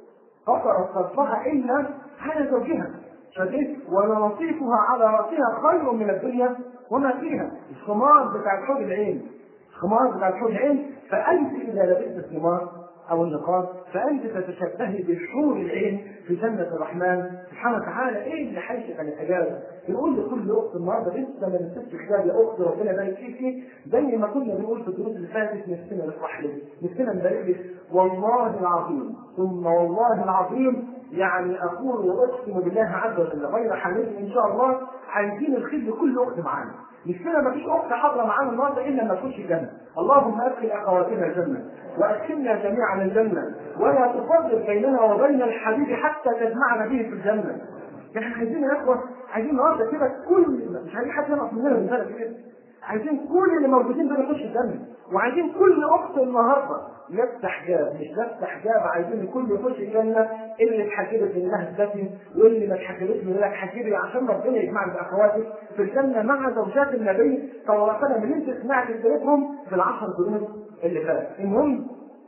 قصرت طرفها إلا على زوجها فدي ولنصيفها على رأسها خير من الدنيا وما فيها الخمار بتاع الحور العين الخمار بتاع الحور العين فأنت إذا لبست الخمار او النقاب فانت تتشبهي بالحور العين في جنه الرحمن سبحانه وتعالى ايه اللي حيشك عن الاجازه؟ يقول لكل اخت النهارده لسه ما نسيتش كتاب يا اخت ربنا يبارك فيكي زي ما كنا بنقول في الدروس اللي فاتت نفسنا نفرح لك نفسنا نبارك لك والله العظيم ثم والله العظيم يعني اقول واقسم بالله عز وجل غير حامل ان شاء الله عايزين الخير لكل اخت معانا نفسنا ما فيش اخت حاضره معانا النهارده الا لما تخش الجنه اللهم ادخل اخواتنا الجنه وادخلنا جميعا الجنه ولا تفضل بيننا وبين الحبيب حتى تجمعنا به في الجنه احنا عايزين يا اخوه عايزين النهارده كده كل مش عايزين حد ينقص مننا من ذلك كده عايزين كل اللي موجودين دول يخش الجنه وعايزين كل اخت النهارده لابسه حجاب مش لابسه حجاب عايزين الكل يخش الجنه اللي اتحجبت منها الدفن واللي ما اتحجبتش منها اتحجبي عشان ربنا يجمعنا باخواتك في الجنه مع زوجات النبي صلى الله عليه وسلم اللي انت سمعت سيرتهم في العشر دروس اللي فاتت المهم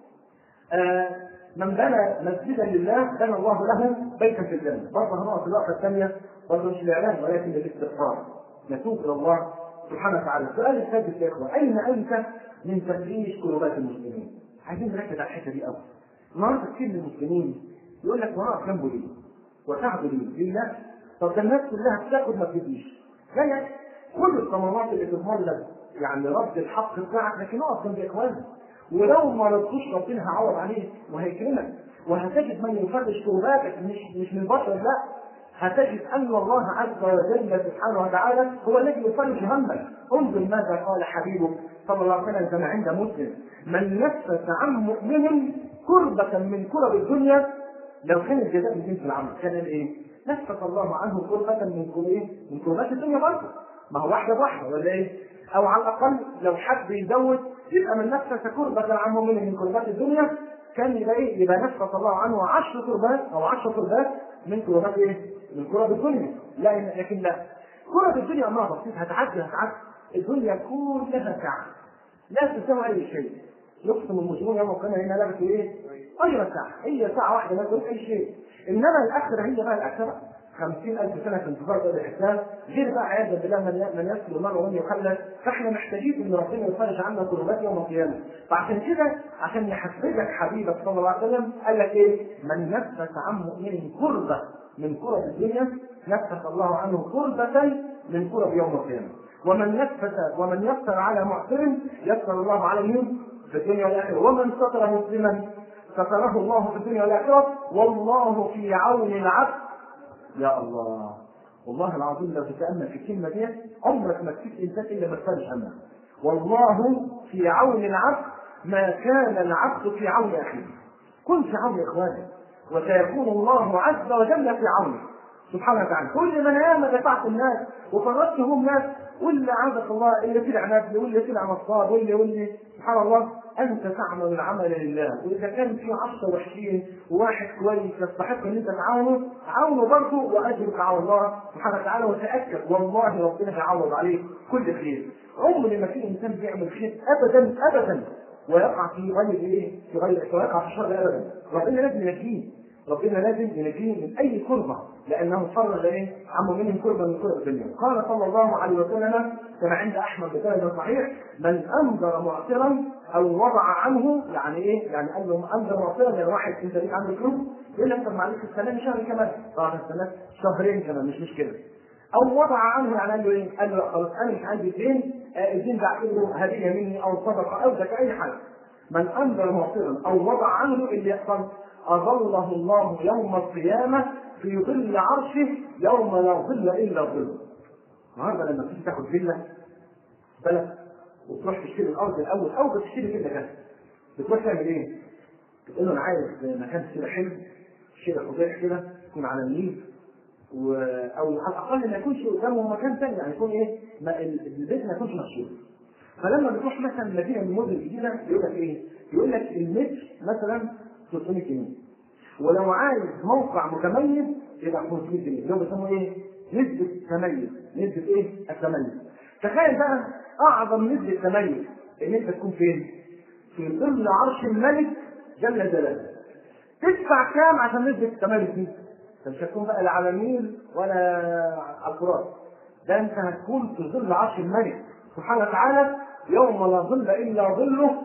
آه من بنى مسجدا لله بنى الله له بيتا في الجنه برضه هنقف في الوقفه الثانيه برضه مش الاعلان ولكن الاستغفار نتوب الى الله سبحانه وتعالى السؤال السادس يا اخوه اين انت من تفريش كربات المسلمين؟ عايزين نركز على الحته دي قوي. النهارده كتير من المسلمين يقول لك وانا جنبه ليه؟ وتعبه ليه؟ لله طب ده الناس كلها بتاخد ما بتديش. لا يا خد الثمرات اللي تظهر لك يعني رد الحق بتاعك لكن اقف جنب اخوانك. ولو ما ردتوش ربنا هيعوض عليك وهيكرمك وهتجد من يفرش كرباتك مش مش من البشر لا هتجد ان الله عز وجل سبحانه وتعالى هو الذي يفرج همك انظر ماذا قال حبيبه صلى الله عليه وسلم كما عند مسلم من نفس عن مؤمن كربة من كرب الدنيا لو كان الجزاء من جنس العمل كان ايه؟ نفس الله عنه كربة من كرب ايه؟ من كربات الدنيا برضه ما هو واحدة بواحدة ولا ايه؟ او على الاقل لو حد يزود يبقى من نفس كربة عن مؤمن من كربات الدنيا كان يبقى ايه؟ يبقى نفس الله عنه عشر كربات او عشر كربات من كربات ايه؟ من كرة الدنيا لا لكن لا كرة الدنيا ما بسيط هتعدي هتعدي الدنيا كلها ساعة لا تساوي أي شيء يقسم المجرمون يوم القيامة هنا لبثوا إيه؟ غير ساعة هي ساعة واحدة ما تقول أي شيء إنما الآخرة هي بقى الآخرة خمسين ألف سنة في انتظار هذا الحساب غير بقى عياذا بالله من من يسلم المرء ومن يخلد فاحنا محتاجين ان ربنا يفرج عنا كربات يوم القيامة فعشان كده عشان يحفزك حبيبك صلى الله عليه وسلم قال لك ايه؟ من نفس عن مؤمن كربة من كرب الدنيا نفس الله عنه كربة من كرب يوم القيامة ومن نفس ومن يسر على معسر يسر الله عليه في الدنيا والآخرة ومن ستر مسلما ستره الله في الدنيا والآخرة والله في عون العبد يا الله والله العظيم لو تتأمل في الكلمة دي عمرك ما تشوف إنسان إلا ما تفرج عنها والله في عون العبد ما كان العبد في عون أخيه كن في عون إخوانك وسيكون الله عز وجل في عونه سبحانه وتعالى كل من ياما دفعت الناس وفرجت هم ناس واللي عبد الله اللي طلع نبل واللي طلع نصاب واللي واللي سبحان الله انت تعمل العمل لله واذا كان في عشرة وحشين وواحد كويس يستحق ان انت تعاونه عاونه برضه واجرك على الله سبحانه وتعالى وتاكد والله ربنا هيعوض عليك كل خير عمر ما في انسان بيعمل خير ابدا ابدا ويقع في غير ايه؟ في غير ويقع في الشر ابدا ربنا لازم ينجيه ربنا لازم ينجيه من اي كربه لانه فرج ايه؟ عمه منهم كربه من كرب الدنيا قال صلى الله عليه وسلم كما عند احمد بسند صحيح من انذر معصرا او وضع عنه يعني ايه؟ يعني قال له انذر معصرا يعني واحد انت ليك عندك فلوس يقول لك طب معلش السلام شهر كمان بعد السلام شهرين كمان مش مشكله او وضع عنه يعني قال له ايه؟ قال له خلاص انا مش عندي دين آه الدين ده اعتبره هديه مني او صدقه او زكاه اي حاجه من انذر معصرا او وضع عنه اللي يحصل أظله الله يوم القيامة في ظل عرشه يوم لا ظل إلا ظله. النهارده لما تيجي تاخد فيلا بلد وتروح تشتري الأرض الأول أو بتشتري فيلا كده بتروح تعمل إيه؟ بتقول له أنا عايز مكان كده حلو شيء فضيح كده يكون على النيل و... أو على الأقل ما يكونش قدامه مكان ثاني يعني يكون إيه؟ ما البيت ما يكونش مشهور. فلما بتروح مثلا مدينة من المدن الجديدة يقول لك إيه؟ يقول لك المتر مثلا 300 جنيه ولو عايز موقع متميز يبقى 500 جنيه اللي هو بيسموه ايه؟ نسبة تميز نسبة ايه؟ التميز تخيل بقى أعظم نسبة تميز إن أنت تكون فين؟ في ظل عرش الملك جل جلاله تدفع كام عشان نسبة التميز دي؟ انت مش هتكون بقى لا على النيل ولا على الفرات ده انت هتكون في ظل عرش الملك سبحانه وتعالى يوم لا ظل الا ظله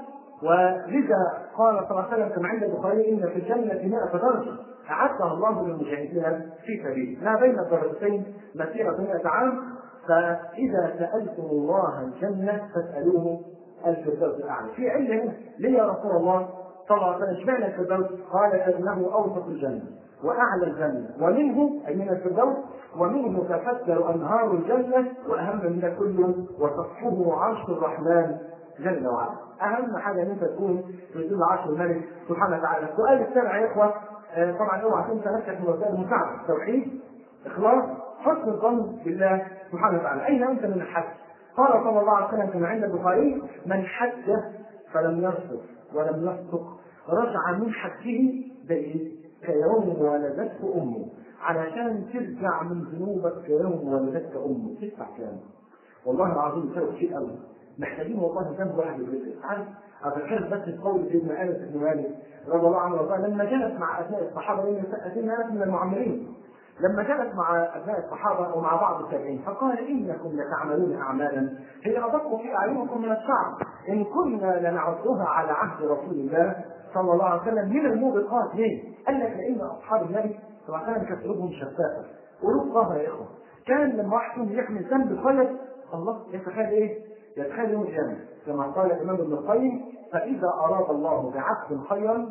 ولذا قال صلى الله عليه وسلم كما عند البخاري ان في الجنه 100 درجه اعدها الله للمجاهدين في سبيله ما بين الدرجتين مسيره 100 عام فاذا سالتم الله الجنه فاسالوه الفردوس الاعلى في عله هنا ليه يا رسول الله صلى الله عليه وسلم اشمعنى الفردوس؟ قال انه اوسط الجنه واعلى الجنه ومنه اي من الفردوس ومنه تفجر انهار الجنه واهم من ده كله وسطحه عرش الرحمن جل وعلا اهم حاجه ان انت تكون في ظل عرش الملك سبحانه وتعالى السؤال السابع يا اخوه آه طبعا اوعى تنسى نفسك من وسائل المساعده توحيد اخلاص حسن الظن بالله سبحانه وتعالى اين انت من الحج قال صلى الله عليه وسلم كما عند البخاري من حج فلم يرفض ولم يفسق رجع من حجه بايه؟ كيوم ولدته امه علشان ترجع من ذنوبك كيوم ولدتك امه تدفع كام؟ والله العظيم يساوي كتير قوي محتاجين والله ذنب واحد يدركه عارف اتذكر بس في قول سيدنا انس بن مالك رضي الله عنه وارضاه لما جلس مع ابناء الصحابه لان سيدنا انس من المعمرين لما جلس مع ابناء الصحابه ومع بعض التابعين فقال انكم لتعملون اعمالا هي ادق في اعينكم من الشعر ان كنا لنعدها على عهد رسول الله صلى الله عليه وسلم من الموبقات ليه؟ قال لك لان اصحاب النبي صلى الله عليه وسلم كانت قلوبهم شفافه قلوب طاهره يا اخوه كان لما واحد فيهم يحمل ذنب خير الله يتخيل ايه؟ يتخيل يوم القيامه كما قال الامام ابن القيم فاذا اراد الله بعبد خيرا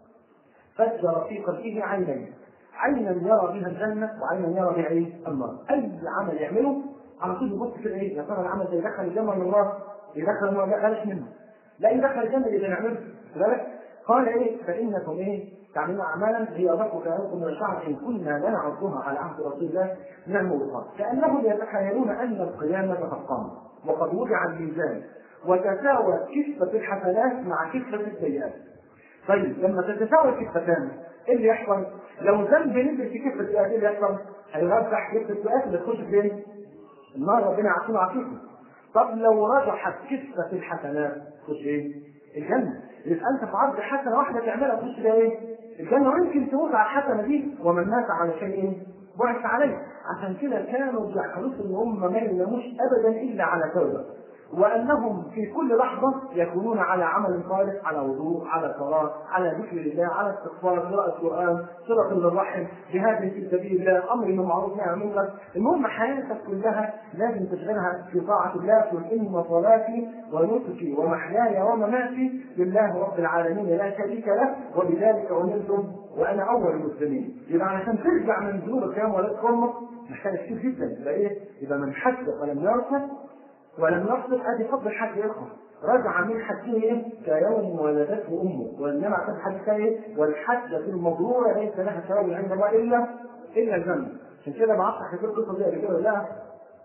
فجر في قلبه عينين عينا يرى بها الجنه وعينا يرى بها ايه؟ النار اي عمل يعمله على طول يبص كده ايه؟ يا ترى العمل ده يدخل الجنه ولا النار؟ يدخل النار لا بلاش منه لا يدخل الجنه اللي نعمله بالك قال ايه؟ فانكم ايه؟ تعملون اعمالا هي ادق كلامكم من الشعر ان كنا لنعدها على عهد رسول الله من الموبقات كانهم يتخيلون ان القيامه قد قامت وقد وضع الميزان وتساوى كفة الحسنات مع كفة السيئات. طيب لما تتساوى الكفتان ايه اللي يحصل؟ لو ذنب نزل في كفة السيئات ايه اللي يحصل؟ هيرجح كفة السيئات اللي تخش فين؟ النار ربنا يعافينا ويعافيكم. طب لو رجحت كفة الحسنات تخش ايه؟ الجنة. يبقى انت في عرض حسنة واحدة تعملها تخش فيها ايه؟ الجنة ويمكن تموت على الحسنة دي ومن مات على شيء بعث عليه عشان كده كانوا بيحرصوا ان هم ما يناموش ابدا الا على توبه وانهم في كل لحظه يكونون على عمل صالح على وضوء على صلاه على ذكر الله على استغفار قراءه القران صله للرحم جهاد في سبيل الله امر بالمعروف نهي عن المنكر المهم حياتك كلها لازم تشغلها في طاعه الله قل ان صلاتي ونسكي ومحياي ومماتي لله رب العالمين لا شريك له وبذلك امرت وانا اول المسلمين يبقى علشان ترجع من ذنوبك يا ولد امك محتاج كتير جدا يبقى ايه؟ يبقى من حج ولم يرفض ولم يرفض ادي فضل الحج يا اخوه رجع من حجه ايه؟ كيوم ولدته امه وانما اعتقد حج ايه؟ والحجه المبروره ليس لها ثواب عند الله الا الا الجنه عشان كده ما اعرفش حكيت القصه دي قبل كده لا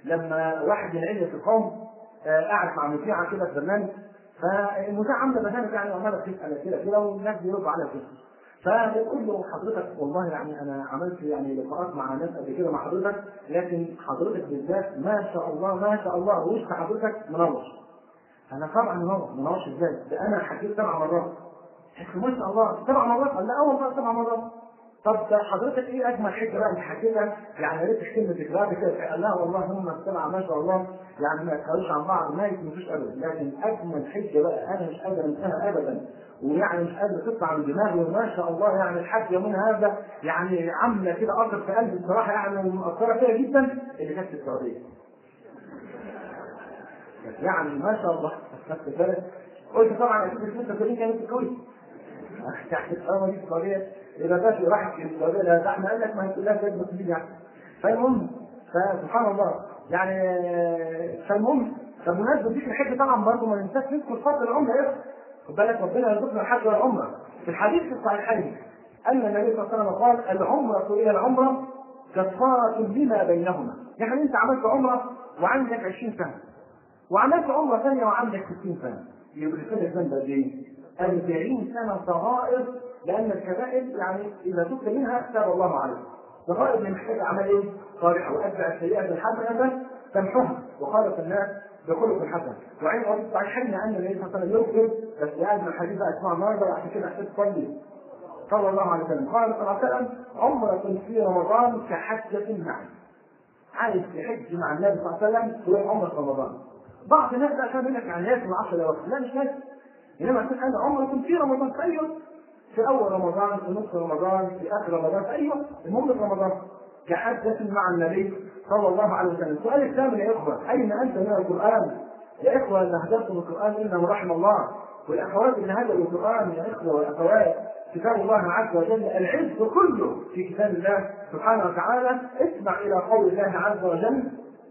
لما واحد من علة القوم آه، قاعد مع مذيعة كده في برنامج فالمذيعة عاملة برنامج يعني عمالة تسأل كده كده والناس بيردوا عليها كده فبتقول له حضرتك والله يعني انا عملت يعني لقاءات مع ناس قبل كده مع حضرتك لكن حضرتك بالذات ما شاء الله ما شاء الله وش حضرتك منور انا طبعا منور منورش ازاي؟ ده انا حكيت سبع مرات ما شاء الله سبع مرات قال لا اول مره سبع مرات طب ده حضرتك ايه اجمل حته بقى اللي حكيتها يعني يا ريت تحكي لنا ذكريات كده قال لا والله هم السبعه ما شاء الله يعني ما يتخلوش عن بعض ما يتنسوش ابدا لكن اجمل حته بقى انا مش قادر انساها ابدا ويعني مش قادر تطلع من دماغي وما شاء الله يعني الحاجه من هذا يعني عامله كده اثر في قلبي بصراحه يعني ومأثره فيها جدا اللي كانت في السعوديه. يعني ما شاء الله خدت بالك قلت طبعا اكيد الفلوس الكويت كانت في الكويت. تحت الحرامه دي السعوديه اذا باش راحت في السعوديه لا ده احنا قال لك ما هي كلها زي المسلمين يعني. فالمهم فسبحان الله يعني فالمهم فبمناسبه دي الحج طبعا برضه ما ننساش نذكر فضل العمره ايه خد بالك ربنا يرزقنا الحج والعمره في الحديث في الصحيحين ان النبي صلى الله عليه وسلم قال العمره الى العمره كفاره لما بينهما يعني انت عملت عمره وعندك 20 سنه وعملت عمره ثانيه وعندك 60 سنه يبقى كده ذنب قد ايه؟ 40 سنه صغائر لان الكبائر يعني اذا تبت منها تاب الله عليك صغائر اللي محتاج عمل ايه؟ صالحه واتبع السيئه الحسنه تمحوها وخالف الناس بخلق الحسن وعين رب صحيحين ان النبي صلى الله عليه وسلم يغفر بس قاعد من الحديث بقى اسمع النهارده وعشان كده محتاج تصلي صلى الله عليه وسلم قال صلى الله عليه وسلم عمرة في رمضان كحجة معي عايز تحج مع النبي صلى الله عليه وسلم تروح عمرة في رمضان بعض الناس بقى كان يقول لك يعني لازم 10 اواخر لا مش لازم انما تقول انا عمرة في رمضان في اي يوم في اول رمضان في نصف رمضان في اخر رمضان في اي يوم المهم في رمضان كحجة مع النبي صلى الله عليه وسلم السؤال الثامن يا اخوه اين انت من القران يا اخوه اللي هدرتم القران انه رحم الله والاخوات اللي هدروا القران يا اخوه والاخوات كتاب الله عز وجل العز كله في كتاب الله سبحانه وتعالى اسمع الى قول الله عز وجل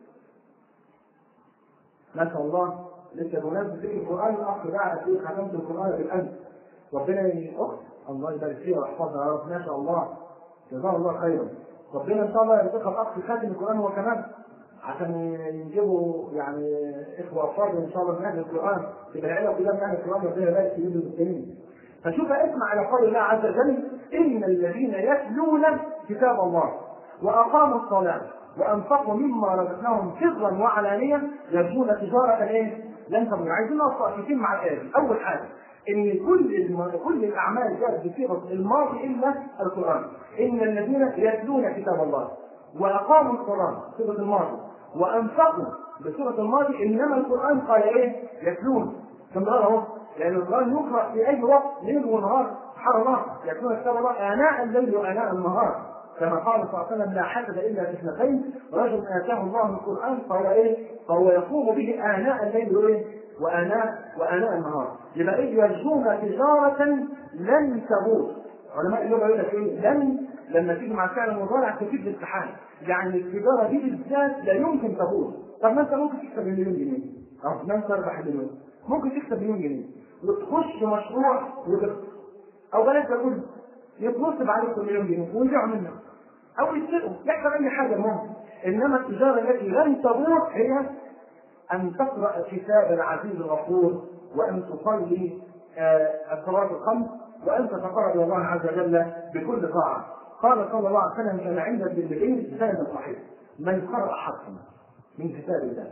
ما شاء الله لسه بمناسبه ذكر القران الاخ بقى في ختمت القران بالامس ربنا اخت الله يبارك فيها ويحفظها يا رب ما شاء الله جزاه الله خيرا ربنا ان شاء الله يرزقها الاخ خاتم القران هو كمان عشان يجيبوا يعني اخوه افراد ان شاء الله من اهل القران تبقى العيله كلها من اهل القران ربنا يبارك في يد المسلمين فشوف اسمع على قول الله عز وجل ان الذين يتلون كتاب الله واقاموا الصلاه وانفقوا مما رزقناهم سرا وعلانيه يرجون تجاره ايه؟ لن تبور عايزين نقف مع الايه اول حاجه ان كل الم... كل الاعمال جاءت بصيغه الماضي الا القران ان الذين يتلون كتاب الله واقاموا الصلاه صيغه الماضي وانفقوا بصيغه الماضي انما القران قال ايه؟ يتلون استمرار اهو لان القران يقرا في اي وقت ليل ونهار سبحان الله يتلون كتاب الله اناء الليل واناء النهار كما قال صلى الله عليه وسلم لا حسد الا في اثنتين رجل اتاه الله القران فهو ايه؟ فهو يقوم به اناء الليل وايه؟ واناء واناء النهار يبقى ايه يرجون تجاره لن تبور علماء اللغه يقول لك ايه؟ لن لما تيجي مع فعل المضارع تفيد الامتحان يعني التجاره دي بالذات لا يمكن تبور طب ما انت ممكن تكسب مليون جنيه اه ما انت تربح مليون ممكن تكسب مليون جنيه وتخش مشروع وتخسر او بلاش اقول يتنصب عليك مليون جنيه ويبيعوا منك او يسرقوا يحصل اي حاجه المهم انما التجاره التي لن تبور هي ان تقرا كتاب العزيز الغفور وان تصلي الصلاه الخمس وان تتقرب الى الله عز وجل بكل طاعه قال صلى الله عليه وسلم كما عند ابن الجليل سند صحيح من قرأ حرفا من كتاب الله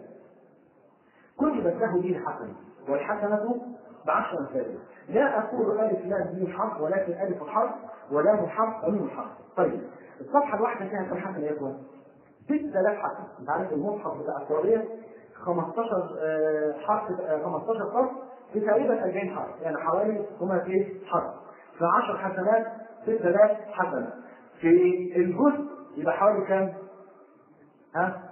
كتبت له به حسنة والحسنة بعشر أمثالها لا أقول ألف لام ميم حرف ولكن ألف حرف ولام حرف وميم حرف طيب الصفحة الواحدة فيها كم حسنة يا إخوان؟ 6000 حسنة أنت عارف المصحف بتاع السعودية 15 حرف 15 حرف في تقريبا 40 حرف يعني حوالي 600 حرف في 10 حسنات 6000 حسنة في الجزء يبقى حوالي كام؟ ها؟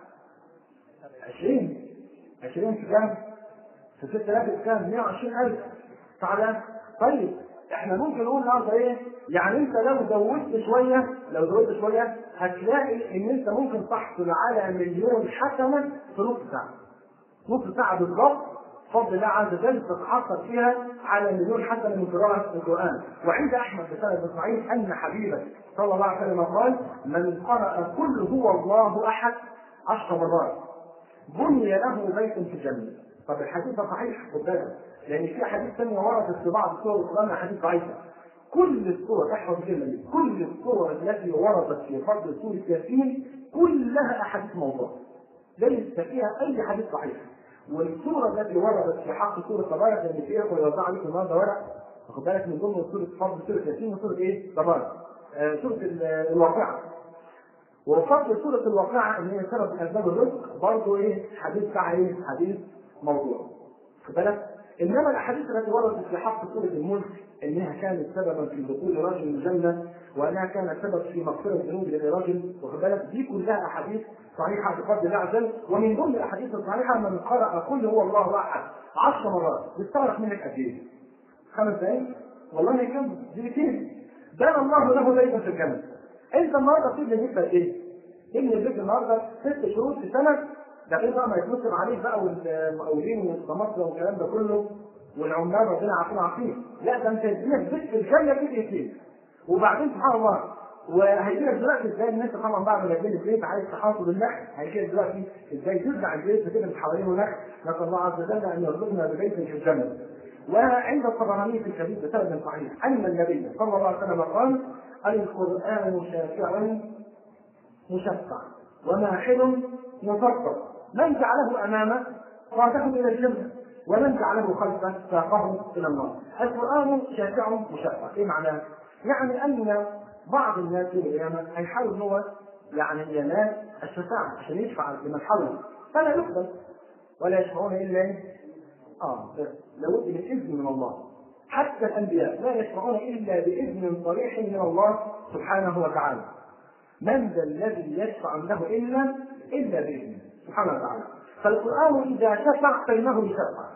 20 20 في كام؟ في 6000 في كام؟ 120000 تعالى طيب احنا ممكن نقول النهارده ايه؟ يعني انت لو زودت شويه لو زودت شويه هتلاقي ان انت ممكن تحصل على مليون حسنه في نص ساعه. نص ساعه بالضبط بفضل الله عز وجل تتحصل فيها على مليون حسنه من قراءه القران وعند احمد بن صحيح ان حبيبه صلى الله عليه وسلم قال من قرأ كل هو الله احد عشر مرات بني له بيت في الجنه طب الحديث ده صحيح خد بالك لان في احاديث ثانيه وردت في بعض السور القران احاديث ضعيفه كل الصور احفظ الكلمه دي كل الصور التي وردت في فضل سوره ياسين كلها احاديث موضوع ليس فيها اي حديث صحيح والصوره التي وردت في حق سوره تبارك لان في اخوه يوزع عليكم النهارده ورق واخد بالك من ضمن سوره فضل سوره ياسين وسوره ايه؟ تبارك آه سوره الواقعه وفضل سوره الواقعه ان هي سبب من اسباب الرزق برضه ايه؟ حديث بتاع ايه؟ حديث موضوع واخد بالك؟ انما الاحاديث التي وردت في حق سوره الملك انها كانت سببا في دخول رجل الجنه وانها كانت سبب في مغفره ذنوب للرجل واخد بالك دي كلها احاديث صحيحه بفضل الله عز وجل ومن ضمن الاحاديث الصحيحه من قرأ قل هو الله احد عشر مرات بيستغرق منك قد ايه؟ خمس دقائق؟ والله ما يكمل دقيقتين بنى الله له بيتا في الجنه انت النهارده بتبني بيت قد ايه؟ تبني البيت النهارده ست شهور في سنه ده غير بقى ما يتنصب عليك بقى والمقاولين والسماسره والكلام ده كله والعمال ربنا عارفين عارفين لا ده انت يديلك بيت في الجنه في دقيقتين وبعدين سبحان الله وهيجي لك دلوقتي ازاي ان انت طبعا بعد ما تبني البيت عايز تحافظ النخل هيجي لك دلوقتي ازاي تزرع البيت كده من حوالينه نخل نسال الله عز وجل ان يرزقنا ببيت في الجنه وعند الطبراني في الكبير بسند صحيح ان النبي صلى الله عليه وسلم قال القران شافع مشفع وماحل مفطر من جعله امامه قاده الى الجنه ومن جعله خلفه ساقه الى النار. القران شافع مشفع، ايه معناه؟ يعني ان بعض الناس يوم القيامه هيحاول ان هو يعني ينال الشفاعه عشان يشفع لمن حوله فلا يقبل ولا يشفعون الا ايه؟ اه لابد من اذن من الله حتى الانبياء لا يشفعون الا باذن صريح من الله سبحانه وتعالى. من ذا الذي يشفع له الا الا باذنه سبحانه وتعالى. فالقران اذا شفع فانه يشفع.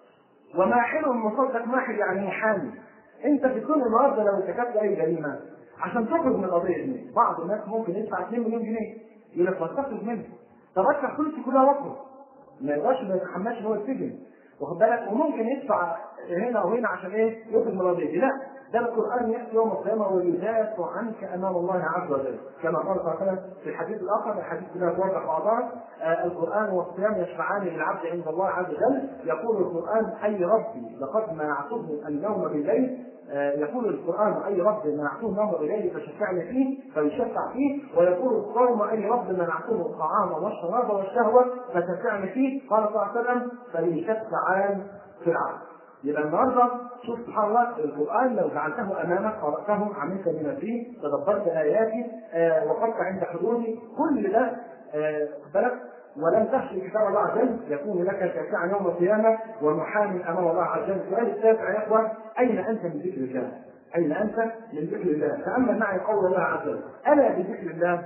وماحل مصدق ماحل يعني محامي. انت في الدنيا النهارده لو ارتكبت اي جريمه عشان تخرج من القضيه دي بعض الناس ممكن يدفع 2 مليون جنيه يقول لك ما تخرج منها طب ادفع فلوسي كلها واخرج ما يقدرش ما يتحملش ان هو يتسجن واخد بالك وممكن يدفع هنا وهنا عشان ايه يخرج من القضيه دي لا ده القران ياتي يوم القيامه ويدافع عنك امام الله عز وجل كما قال صلى الله عليه وسلم في الحديث الاخر الحديث كلها توضح بعضها آه القران والصيام يشفعان للعبد عند الله عز وجل يقول القران اي ربي لقد منعتهم النوم بالليل آه يقول القران اي رب منعته النوم بالليل فشفعني فيه فيشفع فيه ويقول الصوم اي رب منعته الطعام والشراب والشهوه فشفعني فيه قال صلى الله عليه وسلم فليشفعان في العبد يبقى النهارده شوف سبحان الله القران لو جعلته امامك قراته عملت بما فيه تدبرت اياتي آه وقفت عند حدودي كل ده آه بالك ولم تخشى كتاب الله عز وجل يكون لك شافعا يوم القيامه ومحامي امام الله عز وجل السؤال التاسع يا اخوان اين انت من ذكر الله؟ اين انت من ذكر الله؟ تامل معي قول الله عز وجل الا بذكر الله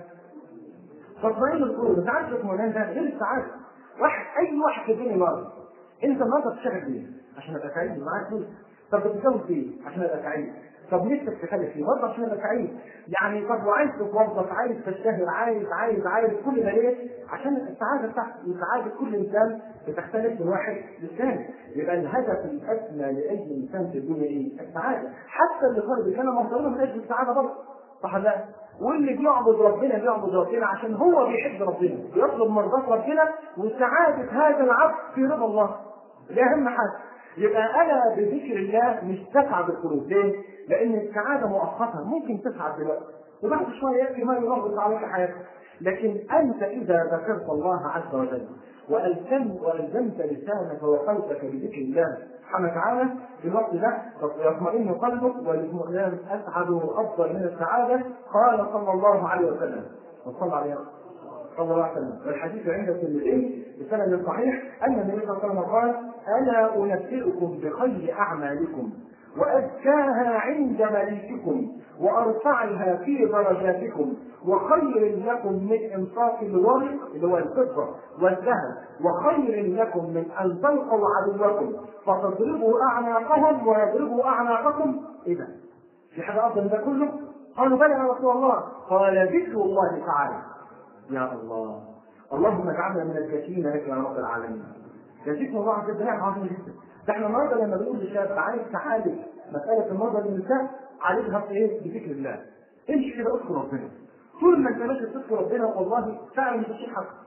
تطمئن القلوب انت عارف الاطمئنان ده غير السعاده واحد اي واحد في الدنيا النهارده انت النهارده بتشتغل ايه؟ عشان ابقى سعيد معاك فلوس طب بتتجوز ايه؟ عشان ابقى سعيد طب نفسك تخلف ايه؟ برضه عشان ابقى سعيد يعني طب وعايز تتوظف عايز تشتهر عايز عايز عايز كل ده ليه؟ عشان السعاده بتاعتك وسعاده كل انسان بتختلف من واحد للثاني يبقى الهدف الاسمى لاي انسان في الدنيا ايه؟ السعاده حتى اللي خارج الجنه مرتبطه من اجل السعاده برضه صح لا؟ واللي بيعبد ربنا بيعبد ربنا عشان هو بيحب ربنا بيطلب مرضات ربنا وسعاده هذا العبد في رضا الله ده اهم حاجه يبقى انا بذكر الله مش تسعد القلوب ليه؟ لان السعاده مؤقته ممكن تسعد دلوقتي وبعد شويه ياتي ما يربط عليك حياتك لكن انت اذا ذكرت الله عز وجل والزمت والزمت لسانك وقلبك بذكر الله سبحانه وتعالى في الوقت ده يطمئن قلبك والاطمئنان اسعد وافضل من السعاده قال صلى الله عليه وسلم وصلى عليه صلى الله عليه وسلم والحديث عند الترمذي بسند صحيح ان النبي صلى الله عليه وسلم قال الا انبئكم بخير اعمالكم وازكاها عند مليككم وارفعها في درجاتكم وخير لكم من انفاق الورق اللي هو الفضه والذهب وخير لكم من ان تلقوا عدوكم فتضربوا اعناقهم ويضربوا اعناقكم اذا في حاجه افضل من ده كله؟ قالوا بلى يا رسول الله قال ذكر الله تعالى يا الله اللهم اجعلنا من الذكيين لك يا رب العالمين ذكر الله عز وجل عظيم جدا ده احنا النهارده لما بنقول للشاب عايز تعالج مساله النظر للنساء عالجها في ايه؟ بذكر الله امشي كده اذكر ربنا طول ما انت ماشي تذكر ربنا والله فعلا مش هتشيل حاجه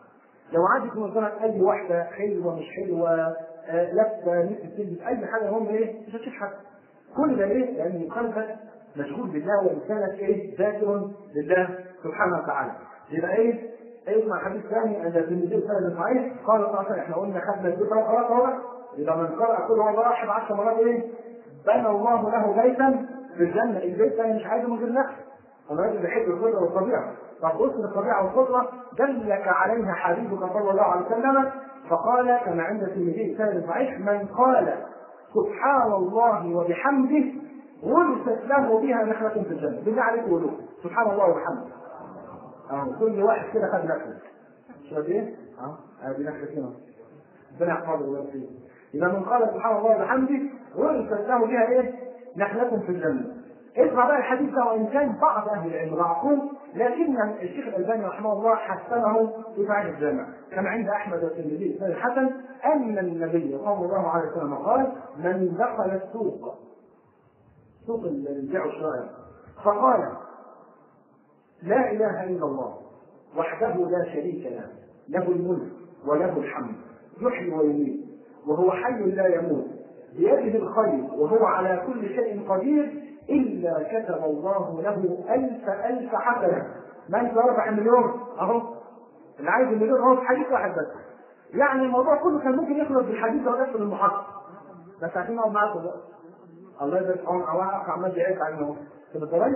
لو عدت من قدامك اي واحده حلوه مش حلوه آه، لابسه نفس تلبس اي حاجه هم ايه مش هتشوف حد كل ده ليه؟ لان قلبك مشغول بالله ولسانك ايه؟ ذاكر لله سبحانه وتعالى يبقى ايه؟ اسمع حديث ثاني عند الترمذي سند صحيح قال صلى الله عليه وسلم احنا قلنا خدنا الذكر خلاص اهو يبقى من قرأ كل مرة واحد عشر مرات ايه؟ بنى الله له بيتا في الجنة، البيت ده مش عايزه من غير نفس. أنا راجل بحب الخضرة والطبيعة، طب بص للطبيعة والخضرة دلك عليها حبيبك صلى الله عليه وسلم فقال كما عند الترمذي سند صحيح من قال سبحان الله وبحمده غرست له بها نخلة في الجنة، بالله عليك قولوا سبحان الله وبحمده. أهو كل واحد كده خد نفسه. شوف ايه؟ اه ادي نخلة هنا. ربنا يحفظه ويرضيه. إذا من قال سبحان الله وبحمده ورثت له بها إيه؟ نخلة في الجنة. اسمع بقى الحديث ده وإن كان بعض أهل العلم ضعفوه لكن الشيخ الألباني رحمه الله حسنه في فعل الجامع كما عند أحمد والترمذي بن الحسن أن النبي صلى الله عليه وسلم قال من دخل السوق سوق البيع والشراء فقال لا إله إلا الله وحده لا شريك له له الملك وله الحمد يحيي ويميت وهو حي لا يموت بيده الخير وهو على كل شيء قدير إلا كتب الله له ألف ألف حسنة ما أنت ربح المليون أهو اللي عايز المليون أهو في حديث واحد بس يعني الموضوع كله كان ممكن يخلص بالحديث ده ويدخل المحطة بس عشان نقعد معاكم بقى الله يبارك في عون أو أخ عمال بيعيش علينا أهو أنت بتتفرج؟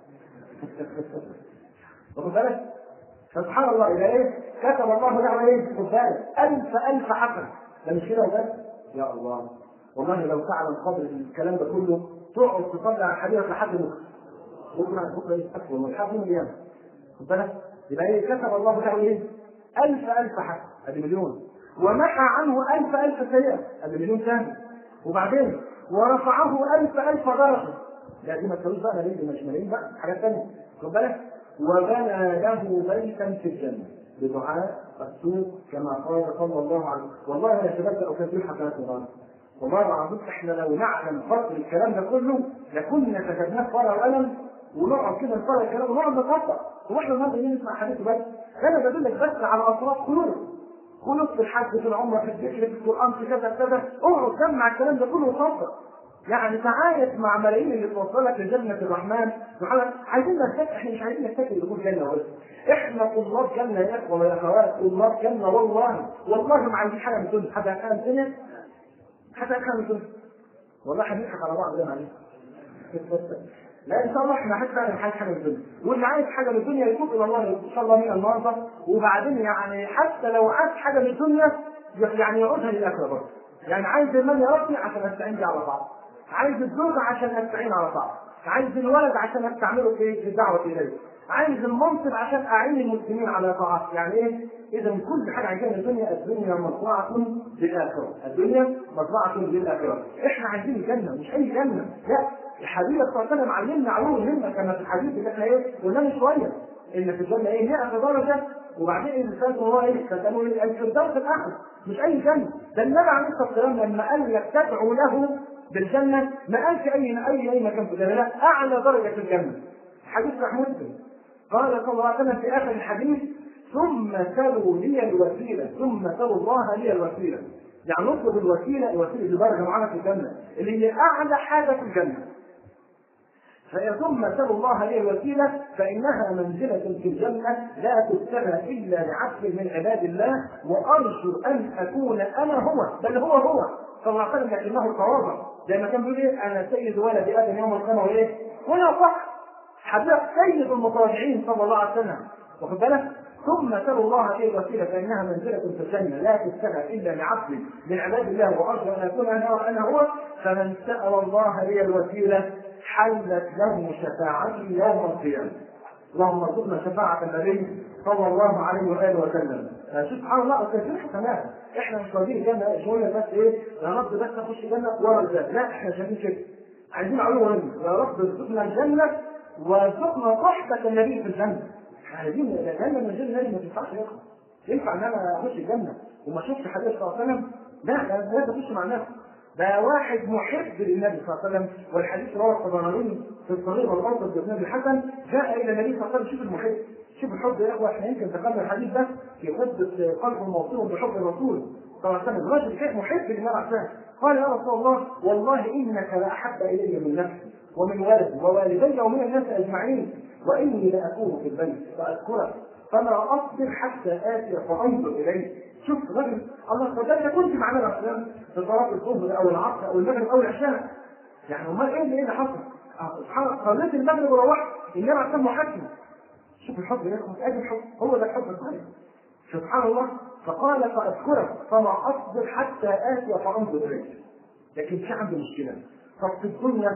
واخد بالك؟ فسبحان الله إذا إيه؟ كتب الله له إيه؟ خد بالك ألف ألف حسنة ده مش كده وبس يا الله والله لو تعلم قدر الكلام ده كله تقعد تصلي على حبيبك لحد بكره بكره بكره ايه اكبر من لحد يوم القيامه خد بالك يبقى ايه كتب الله له ايه؟ ألف ألف حسنة ادي مليون ومحى عنه ألف ألف سيئة ادي مليون ثاني وبعدين ورفعه ألف ألف درجة لا دي ما تسويش بقى ملايين مش ملايين بقى حاجات ثانية خد بالك وبنى له بيتا في الجنة بدعاء السوق كما قال صلى الله عليه وسلم والله يا شباب لو كان في حسنات الله والله العظيم احنا لو نعلم فضل الكلام ده كله لكنا كتبناه في ورقه وقلم ونقعد كده نقرا الكلام ونقعد نطبق هو احنا النهارده جايين نسمع حديث بس انا بدلك بس على اطراف خلود خلود في الحج في العمره في الذكر في القران في كذا كذا اقعد جمع الكلام ده كله وطبق يعني تعايش مع ملايين اللي توصلك لجنة الرحمن سبحانه عايزين نستكفي احنا مش عايزين نستكفي دخول جنة بس احنا طلاب جنة يا اخوة ويا اخوات طلاب جنة والله والله ما عايزين حاجة من الدنيا حتى كان الدنيا حتى كان من الدنيا والله هنضحك على بعض زي ما عليه لا ان شاء الله احنا حتى عايز حاجه من الدنيا واللي عايز حاجه من الدنيا يتوب الى الله ان شاء الله من النهارده وبعدين يعني حتى لو عايز حاجه من الدنيا يعني يعودها للاخره برضه يعني عايز المال يا ربي عشان استعين بيه على بعض عايز الزوج عشان استعين على بعض عايز الولد عشان استعمله في في الدعوه اليه عايز المنصب عشان اعين المسلمين على طاعات يعني ايه اذا كل حاجه عايزينها الدنيا الدنيا مطلعه للاخره الدنيا مطلعه للاخره احنا عايزين الجنه مش اي جنه لا الحبيب صلى الله عليه وسلم علمنا علوم مهمه كما في الحديث اللي احنا ايه قلنا من شويه ان في الجنه ايه 100 درجه وبعدين الانسان هو ايه فكانوا الفردوس الاعلى مش اي جنه ده النبي عليه الصلاه والسلام لما قال لك تدعو له بالجنه ما قالش اي اي اي مكان في الجنه لا اعلى درجه في الجنه حديث صحيح مسلم قال صلى الله عليه وسلم في اخر الحديث ثم سلوا لي الوسيله ثم سلوا الله لي الوسيله يعني نطلب الوسيله الوسيله دي درجه معينه في الجنه اللي هي اعلى حاجه في الجنه فيثم سلوا الله لي الوسيله فانها منزله في الجنه لا تبتغى الا لعبد من عباد الله وارجو ان اكون انا هو بل هو هو صلى الله عليه وسلم لكنه تواضع زي ما كان بيقول ايه انا سيد ولد ادم يوم القيامه وايه؟ ولا صح حضرتك سيد المطاوعين صلى الله عليه وسلم واخد بالك؟ ثم سلوا الله لي الوسيله فانها منزله في الجنه لا تبتغى الا لعبد من عباد الله وارجو ان اكون انا انا هو فمن سال الله لي الوسيله حلت له شفاعتي يوم القيامه. اللهم ارزقنا شفاعة النبي صلى الله عليه واله وسلم. سبحان الله كثير حسنات، احنا مش راضيين الجنه شويه بس ايه؟ يا رب بس نخش الجنه ورا الجنه، لا احنا شايفين كده. عايزين علوم مهمه، يا رب ارزقنا الجنه وارزقنا صحبة النبي في الجنة. عايزين الجنة من غير النبي ما تنفعش يا اخوان. ينفع ان انا اخش الجنه وما اشوفش حديث صلى الله عليه وسلم؟ لا لازم اخش مع الناس. ده واحد محب للنبي صلى الله عليه وسلم والحديث رواه الطبراني في الصغير والأوسط بإسناد الحسن جاء إلى النبي صلى الله عليه وسلم شوف المحب شوف الحب يا إخوة إحنا يمكن ذكرنا الحديث ده في خطبة قلب موصول بحب الرسول صلى الله عليه وسلم الرجل كان محب للنبي عليه الصلاة قال يا رسول الله والله إنك لأحب إلي من نفسي ومن ولدي ووالدي ومن الناس أجمعين وإني لأكون في البيت فأذكرك فلا أصبر حتى آتي فأنظر إليه شوف رجل الله فده كنت معنا مثلا في صلاة الظهر أو العصر أو المغرب أو العشاء يعني امال ايه اللي ايه اللي حصل؟ سبحان الله صليت المغرب وروحت النبي عليه الصلاه محكم شوف الحب يا اخوان ادي الحب هو ده الحب الصحيح سبحان الله فقال فاذكرك فما اصبر حتى اتي فانظر اليك لكن في عندي مشكله طب في الدنيا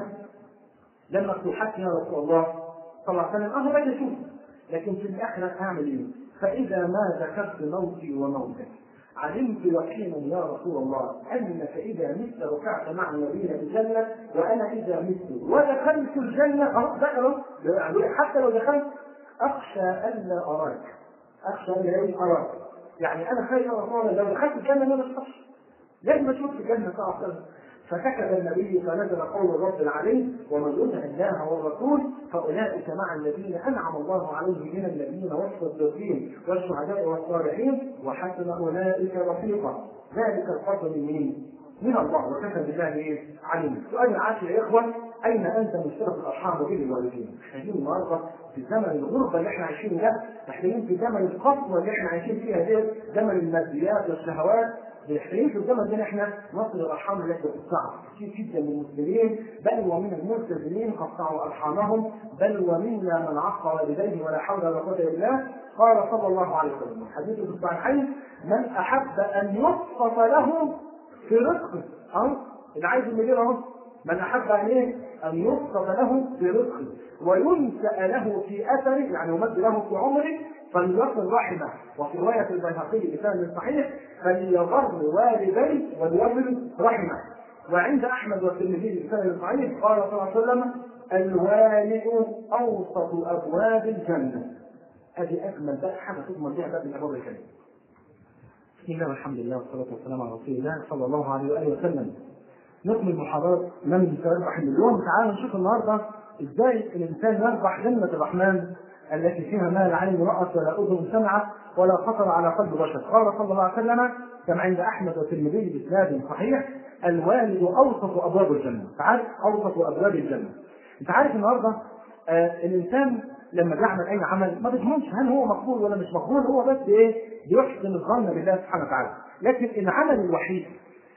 لما تحكي يا رسول الله صلى الله عليه وسلم اه بدي اشوف لكن في الاخره اعمل ايه؟ فاذا ما ذكرت موتي وموتك علمت يقينا يا رسول الله انك اذا مت رفعت مع الذين في الجنه وانا اذا مت ودخلت الجنه اهو دخلوا يعني حتى لو دخلت اخشى الا اراك اخشى الا اراك يعني انا خايف يا رسول الله لو دخلت الجنه ما بشوفش لازم اشوف في الجنه صلى الله عليه وسلم فكتب النبي فنزل قول رب العالمين ومن يطع الله والرسول فاولئك مع الذين انعم الله عليهم من النبيين والصديقين والشهداء والصالحين وحسن اولئك رفيقا ذلك الفضل من مين؟ من الله وكفى بالله ايه؟ عليم. السؤال العاشر يا اخوان اين انت مشترك الارحام وبين الوالدين؟ محتاجين النهارده في زمن الغربه اللي احنا عايشين ده، محتاجين في زمن القسوه اللي احنا عايشين فيها دي، زمن الماديات والشهوات، محتاجين في الزمن ده احنا نصل الارحام التي تقطعها كثير جدا من المسلمين بل ومن الملتزمين قطعوا ارحامهم بل ومنا من عق والديه ولا حول ولا قوه الا بالله قال صلى الله عليه وسلم حديث في الصحيحين من احب ان يبسط له في رزقه اه اللي عايز المدير اهو من احب ان ايه؟ ان يبسط له في رزقه وينسأ له في اثره يعني يمد له في عمره فليصل رحمه وفي روايه البيهقي بسند صحيح فليضر والديه وليصل رحمه وعند احمد والترمذي بسند صحيح قال صلى الله عليه وسلم الوالد اوسط ابواب الجنه هذه اجمل بقى حاجه تضمن بها باب من ابواب الجنه بسم الله والحمد لله والصلاه والسلام على رسول الله صلى الله عليه واله وسلم نكمل محاضرات من سيربح المليون تعالوا نشوف النهارده ازاي الانسان يربح جنه الرحمن التي فيها ما لا عين رأت ولا أذن سمعت ولا خطر على قلب بشر قال صلى الله عليه وسلم كما عند أحمد والترمذي بإسناد صحيح الوالد أوسط أبواب الجنة تعرف أوسط أبواب الجنة أنت عارف النهارده آه الإنسان لما بيعمل أي عمل ما بيضمنش هل هو مقبول ولا مش مقبول هو بس إيه بيحسن الظن بالله سبحانه وتعالى لكن العمل الوحيد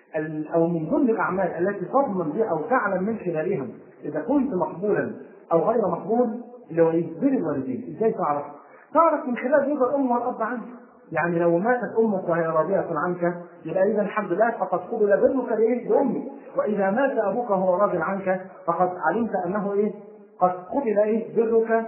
أو من ضمن الأعمال التي تضمن بها أو تعلم من خلالها إذا كنت مقبولا أو غير مقبول اللي هو ايه؟ بر الوالدين، ازاي تعرف؟ تعرف من خلال رضا الام والاب عنك. يعني لو ماتت امك وهي راضية عنك يبقى اذا الحمد لله فقد قبل برك لايه؟ بامك، واذا مات ابوك وهو راض عنك فقد علمت انه ايه؟ قد قبل ايه؟ برك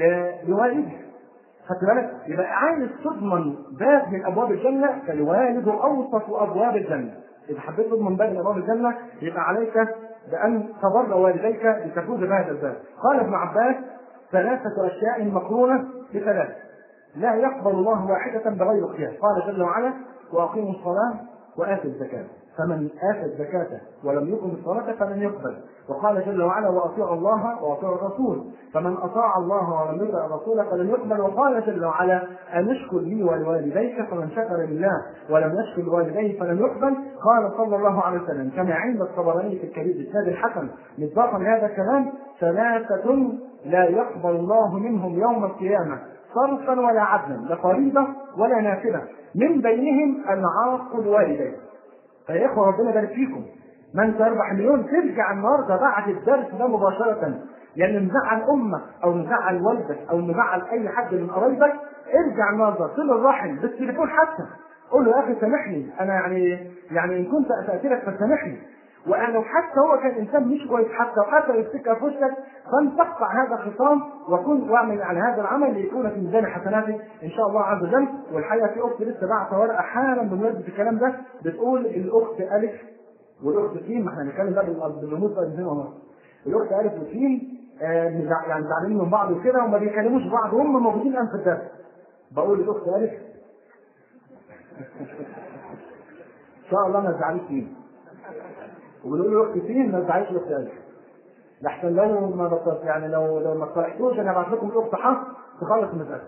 لوالدك. خدت بالك؟ يبقى عايز تضمن باب من ابواب الجنه فالوالد اوسط ابواب الجنه. اذا حبيت تضمن باب من ابواب الجنه يبقى عليك بان تبر والديك لتفوز بهذا الباب. قال ابن عباس ثلاثة أشياء مقرونة بثلاث لا يقبل الله واحدة بغير قياس قال جل وعلا وأقيموا الصلاة وآتوا الزكاة فمن آتى الزكاة ولم يقم الصلاة فلن يقبل وقال جل وعلا وأطيعوا الله وأطيعوا الرسول فمن أطاع الله ولم يطع الرسول فلن يقبل وقال جل وعلا أن اشكر لي ولوالديك فمن شكر لله ولم يشكر لوالديه فلن يقبل قال صلى الله عليه وسلم كما عند الطبراني في الكبير بإسناد الحسن مصداقا لهذا الكلام ثلاثة لا يقبل الله منهم يوم القيامة صرفا ولا عدلا لا فريضة ولا نافلة من بينهم العاق الوالدين فيا إخوة ربنا يبارك فيكم من سيربح مليون ترجع النهارده بعد الدرس ده مباشرة يعني مزعل أمك أو مزعل والدك أو مزعل أي حد من قرايبك ارجع النهارده صل الرحم بالتليفون حتى قول له يا أخي سامحني أنا يعني يعني إن كنت أسأت لك فسامحني وانا لو حتى هو كان انسان مش كويس حتى وحتى يفتكر في وشك فان تقطع هذا الخصام وكن واعمل على هذا العمل ليكون في ميزان حسناتك ان شاء الله عز وجل والحقيقه في اخت لسه بعت ورقه حالا بمناسبه الكلام ده بتقول الاخت الف والاخت سين ما احنا هنتكلم بقى بالنص الاثنين ونص الاخت الف وسين آه يعني زعلانين من بعض وكده وما بيكلموش بعض وهم موجودين الان في الدرس بقول الاخت الف ان شاء الله ما تزعليش فيه وبنقول له اخت فين ما تزعلش الاخت الف لحسن لو ما بطلت يعني لو لو ما اقترحتوش انا هبعت لكم الاخت حق تخلص المساله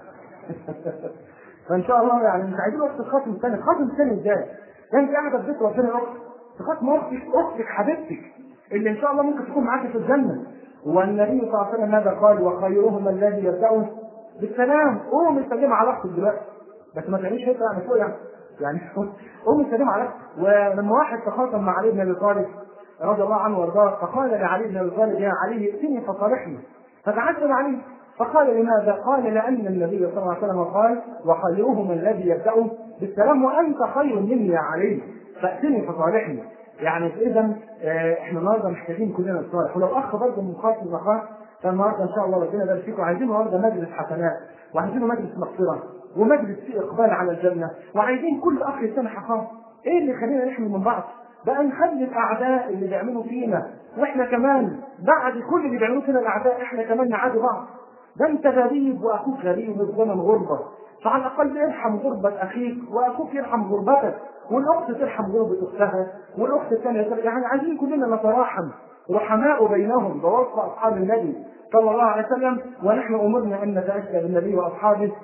فان شاء الله يعني مش عايزين اخت الخاتم الثاني الخاتم الثاني ازاي؟ ده انت قاعده في بيت ربنا اخت تخاطب اختك اختك حبيبتك اللي ان شاء الله ممكن تكون معاك في الجنه والنبي صلى الله عليه وسلم ماذا قال وخيرهم الذي يبدا بالسلام قوم سلم على اختك دلوقتي بس ما تعملش هيك يعني فوق يعني يعني قوم سلم على اختك ولما واحد تخاطب مع علي بن ابي طالب رضي الله عنه وارضاه فقال لعلي بن ابي طالب يا علي ائتني فصالحني فتعجب عليه فقال لماذا؟ قال لأن النبي صلى الله عليه وسلم قال وخيرهم الذي يبدأ بالسلام وأنت خير مني يا علي فأتني فصالحني يعني إذا إحنا النهارده محتاجين كلنا الصالح ولو أخ برضه من خاص المخاص فالنهارده إن شاء الله ربنا يبارك فيكم عايزين النهارده مجلس حسنات وعايزين مجلس مغفرة ومجلس فيه إقبال على الجنة وعايزين كل أخ يسامح أخاه إيه اللي يخلينا نحمي من بعض؟ بقى نخلي الأعداء اللي بيعملوا فينا وإحنا كمان بعد كل اللي بيعملوه فينا الأعداء إحنا كمان نعادي بعض ده انت غريب واخوك غريب وفي زمن غربه فعلى الاقل ارحم غربه اخيك واخوك يرحم غربتك والاخت ترحم غربه اختها والاخت الثانيه ترحم يعني عايزين كلنا نتراحم رحماء بينهم ده وصف اصحاب النبي صلى الله عليه وسلم ونحن امرنا ان نتاسى بالنبي واصحابه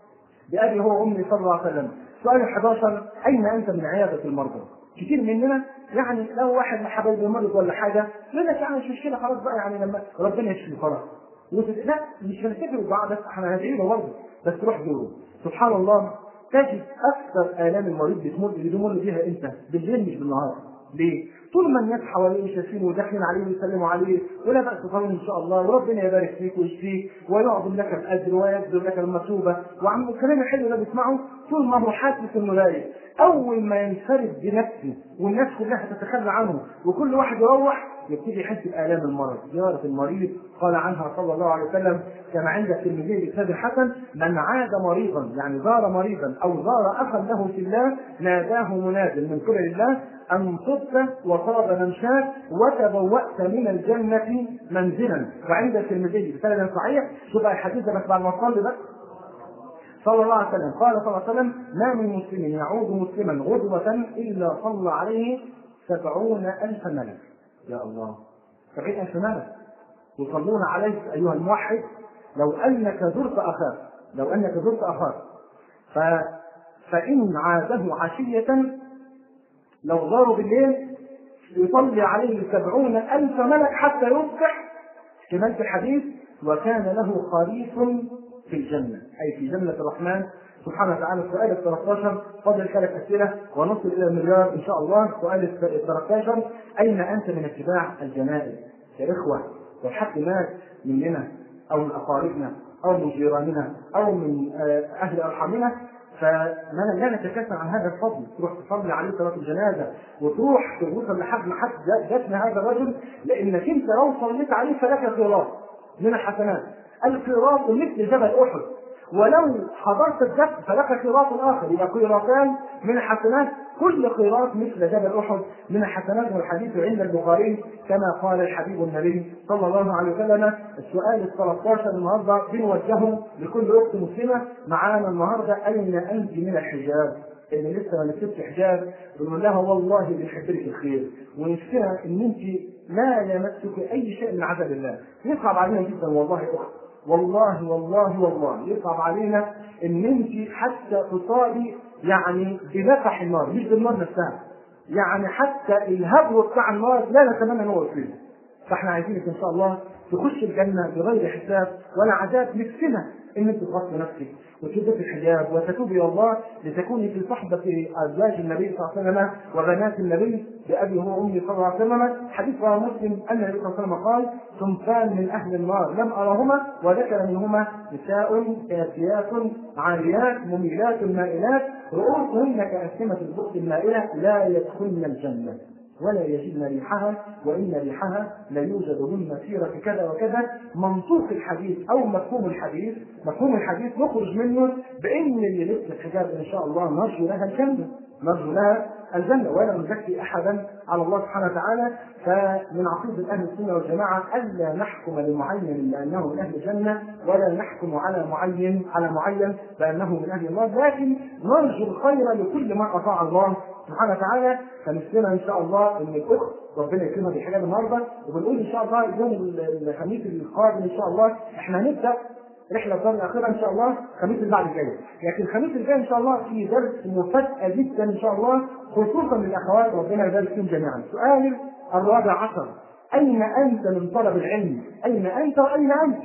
بابي هو وامي صلى الله عليه وسلم سؤال 11 اين انت من عياده المرضى؟ كتير مننا يعني لو واحد من حبايبي مرض ولا حاجه يقول لك يعني مش مشكله خلاص بقى يعني لما ربنا يشفي خلاص لا مش هنفتكر بعض بس احنا هندعي له برضه بس روح دوره سبحان الله تجد اكثر الام المريض بتمر بتمر بيها انت بالليل مش بالنهار ليه؟ طول ما الناس حواليه شايفين وداخلين عليه ويسلموا عليه ولا بأس طبعا ان شاء الله وربنا يبارك فيك ويشفيك ويعظم لك الاجر ويجزر لك المثوبه وعم الكلام الحلو ده بيسمعه طول ما هو حاسس انه رايق اول ما ينفرد بنفسه والناس كلها تتخلى عنه وكل واحد يروح يبتدي يحس بآلام المرض زيارة المريض قال عنها صلى الله عليه وسلم كما عند الترمذي بإسناد الحسن من عاد مريضا يعني زار مريضا أو زار أخا له في الله ناداه مناد من قبل الله أن صدت وطاب ممشاك وتبوأت من الجنة منزلا وعند الترمذي بسند صحيح شوف الحديث ده بس بعد ما صلي بس صلى الله عليه وسلم قال صلى الله عليه وسلم ما من مسلم يعود مسلما غدوة إلا صلى عليه سبعون ألف ملك يا الله سبعين ألف ملك يصلون عليك أيها الموحد لو أنك زرت أخاك لو أنك زرت أخاك ف... فإن عاده عشية لو زاروا بالليل يصلي عليه سبعون ألف ملك حتى يصبح كما في الحديث وكان له خريف في الجنة أي في جنة الرحمن سبحانه وتعالى السؤال ال 13 فضل ثلاث أسئلة ونصل إلى المليار إن شاء الله السؤال ال 13 أين أنت من اتباع الجنائز يا إخوة لو حد مات مننا أو من أقاربنا أو من جيراننا أو من أهل أرحامنا فما لا نتكاسل عن هذا الفضل تروح تصلي عليه صلاه الجنازه وتروح توصل لحد ما حد دفن هذا الرجل لانك انت لو صليت عليه فلك قيراط من الحسنات القيراط مثل جبل احد ولو حضرت الدفن فلك قيراط اخر يبقى قيراطان من الحسنات كل قيراط مثل جبل احد من الحسنات والحديث عند البخاري كما قال الحبيب النبي صلى الله عليه وسلم السؤال ال 13 النهارده بنوجهه لكل اخت مسلمه معانا النهارده اين انت من الحجاب؟ اللي لسه ما نسيتش حجاب بنقول لها والله بنحب لك الخير ونفسها ان انت لا يمسك اي شيء من عذاب الله يصعب علينا جدا والله اخت والله والله والله يصعب علينا ان انت حتى تصابي يعني بنفح النار مش بالنار نفسها يعني حتى الهبو بتاع النار لا نتمنى ان هو يصيبه فاحنا عايزينك ان شاء الله تخش الجنه بغير حساب ولا عذاب نفسنا ان انت تغطي نفسك وتلبسي الحجاب وتتوبي الى الله لتكوني في صحبه ازواج النبي صلى الله عليه وسلم وبنات النبي بابي هو امي صلى الله عليه وسلم حديث رواه مسلم ان النبي صلى الله عليه وسلم قال صنفان من اهل النار لم ارهما وذكر منهما نساء كاسيات عاريات مميلات مائلات رؤوسهن كاسمه البخت المائله لا يدخلن الجنه ولا يجدن ريحها وان ريحها لا يوجد من مسيره كذا وكذا منطوق الحديث او مفهوم الحديث مفهوم الحديث نخرج منه بان اللي لبس الحجاب ان شاء الله نرجو لها الجنه نرجو لها الجنه ولا نزكي احدا على الله سبحانه وتعالى فمن عقيده اهل السنه والجماعه الا نحكم لمعين بانه من اهل الجنه ولا نحكم على معين على معين بانه من اهل النار لكن نرجو الخير لكل من اطاع الله سبحانه وتعالى فمثلنا ان شاء الله ان الاخت ربنا يكرمها بحاجه النهارده وبنقول ان شاء الله يوم الخميس القادم ان شاء الله احنا هنبدا رحله الدار الاخيره ان شاء الله الخميس اللي بعد الجاي لكن الخميس الجاي ان شاء الله في درس مفاجاه جدا ان شاء الله خصوصا للاخوات ربنا يبارك فيهم جميعا سؤال الرابع عشر اين انت من طلب العلم؟ اين انت واين انت؟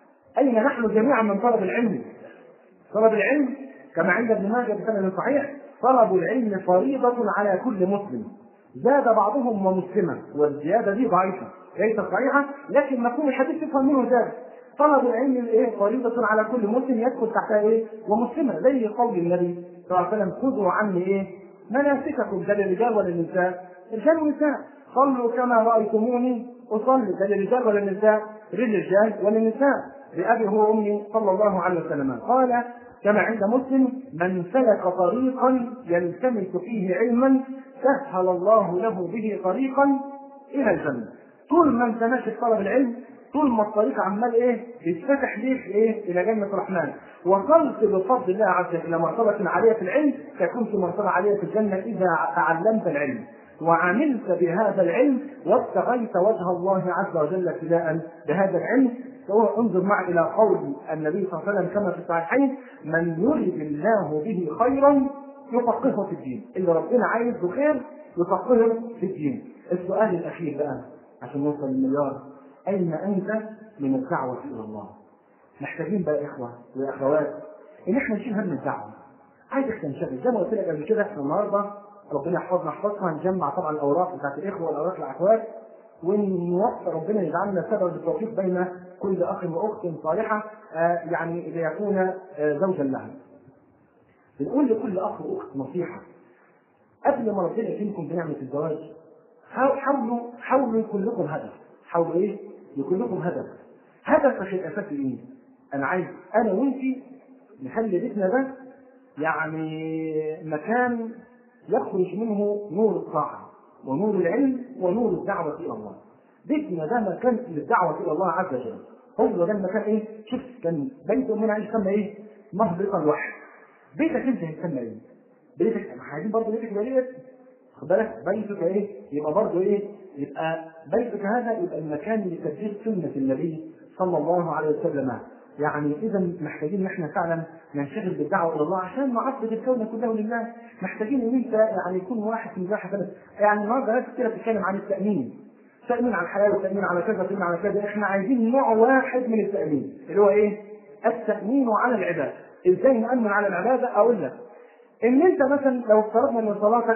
اين نحن جميعا من طلب العلم؟ طلب العلم كما عند ابن ماجه بسند صحيح طلب العلم فريضة على كل مسلم زاد بعضهم ومسلما والزيادة دي ضعيفة ليست صحيحة لكن مفهوم الحديث يفهم منه ذلك طلب العلم ايه فريضة على كل مسلم يدخل تحتها ايه ومسلمة زي قول النبي صلى الله عليه وسلم خذوا عني ايه مناسككم ده للرجال ولا للنساء؟ رجال ونساء صلوا كما رأيتموني أصلي ده للرجال ولا للنساء؟ للرجال وللنساء بأبي هو أمي صلى الله عليه وسلم قال كما عند مسلم من سلك طريقا يلتمس فيه علما سهل الله له به طريقا الى الجنه طول ما انت ماشي في طلب العلم طول ما الطريق عمال ايه يتفتح ليك ايه الى جنه الرحمن وصلت بفضل الله عز وجل الى مرتبه عاليه في العلم تكون في مرتبه عاليه في الجنه اذا تعلمت العلم وعملت بهذا العلم وابتغيت وجه الله عز وجل ابتداء بهذا العلم سواء انظر معي الى قول النبي صلى الله عليه وسلم كما في الصحيحين من يرد الله به خيرا يفقهه في الدين اللي ربنا عايز بخير يفقهه في الدين السؤال الاخير بقى عشان نوصل للمليار اين انت من الدعوه الى الله محتاجين بقى اخوه واخوات ان احنا نشيل هم الدعوه عايزك تنشغل زي ما قلت لك قبل كده احنا النهارده ربنا يحفظنا يحفظنا هنجمع طبعا الاوراق بتاعت الاخوه والاوراق الاخوات ونوفق ربنا يجعلنا سبب التوفيق بين كل اخ واخت صالحه آه يعني ليكون آه زوجا لها. بنقول لكل اخ واخت نصيحه قبل ما ربنا يكرمكم بنعمه الزواج حاولوا حاولوا يكون لكم هدف حاولوا ايه؟ يكون لكم هدف هدفك الاساسي ايه؟ انا عايز انا وانت نخلي بيتنا ده يعني مكان يخرج منه نور الطاعه ونور العلم ونور الدعوه الى الله. بيتنا ده مكان للدعوه الى الله عز وجل. هو ده المكان ايه؟ شوف كان بيت امنا عائشه يسمى ايه؟ مهبط الوحي. بيتك انت هيسمى ايه؟ بيتك احنا عايزين برضه بيتك يبقى ليه؟ خد بالك بيتك ايه؟ يبقى برضه ايه؟ يبقى بيتك هذا يبقى المكان لتسجيل سنه النبي صلى الله عليه وسلم. يعني اذا محتاجين ان احنا فعلا ننشغل بالدعوه الى الله عشان نعبد الكون كله لله محتاجين ان انت يعني يكون واحد من واحد بس يعني النهارده ناس كتير بتتكلم عن التامين تامين على الحياه والتامين على كذا والتامين على كذا احنا عايزين نوع واحد من التامين اللي هو ايه؟ التامين على العباده ازاي نامن على العباده اقول لك ان انت مثلا لو افترضنا ان صلاتك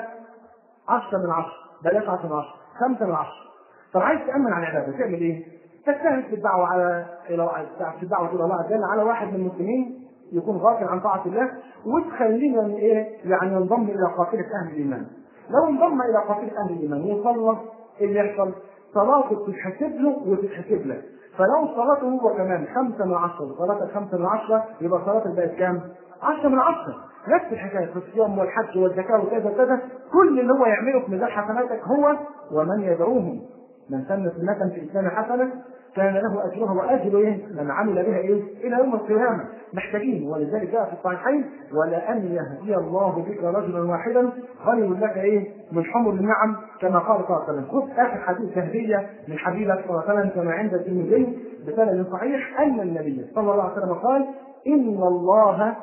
10 من 10 بلاش 10 من 10 5 من 10 طب عايز تامن على العباده تعمل ايه؟ تجتهد في الدعوه على الى في الدعوه الى الله عز وجل على واحد من المسلمين يكون غافل عن طاعه الله وتخلينا ايه يعني ينضم الى قافله اهل الايمان. لو انضم الى قافله اهل الايمان وصلى ايه اللي يحصل؟ صلاته تتحسب له وتتحسب لك. فلو صلاته هو كمان خمسة من عشرة صلاتك خمسة من عشرة يبقى صلاتك بقت كام؟ عشرة من عشرة نفس الحكاية في الصيام والحج والزكاة وكذا وكذا كل اللي هو يعمله في ميزان حسناتك هو ومن يدعوهم من سن سنة في الإسلام حسنة كان له أجرها وأجر إيه؟ من عمل بها إيه؟ إلى يوم القيامة محتاجين ولذلك جاء في الصحيحين ولأن يهدي الله بك رجلا واحدا خير لك إيه؟ من حمر النعم كما قال صلى الله عليه وسلم خذ آخر حديث تهدية من حبيبك صلى الله عليه وسلم كما عند الترمذي بسند صحيح أن النبي صلى الله عليه وسلم قال إن الله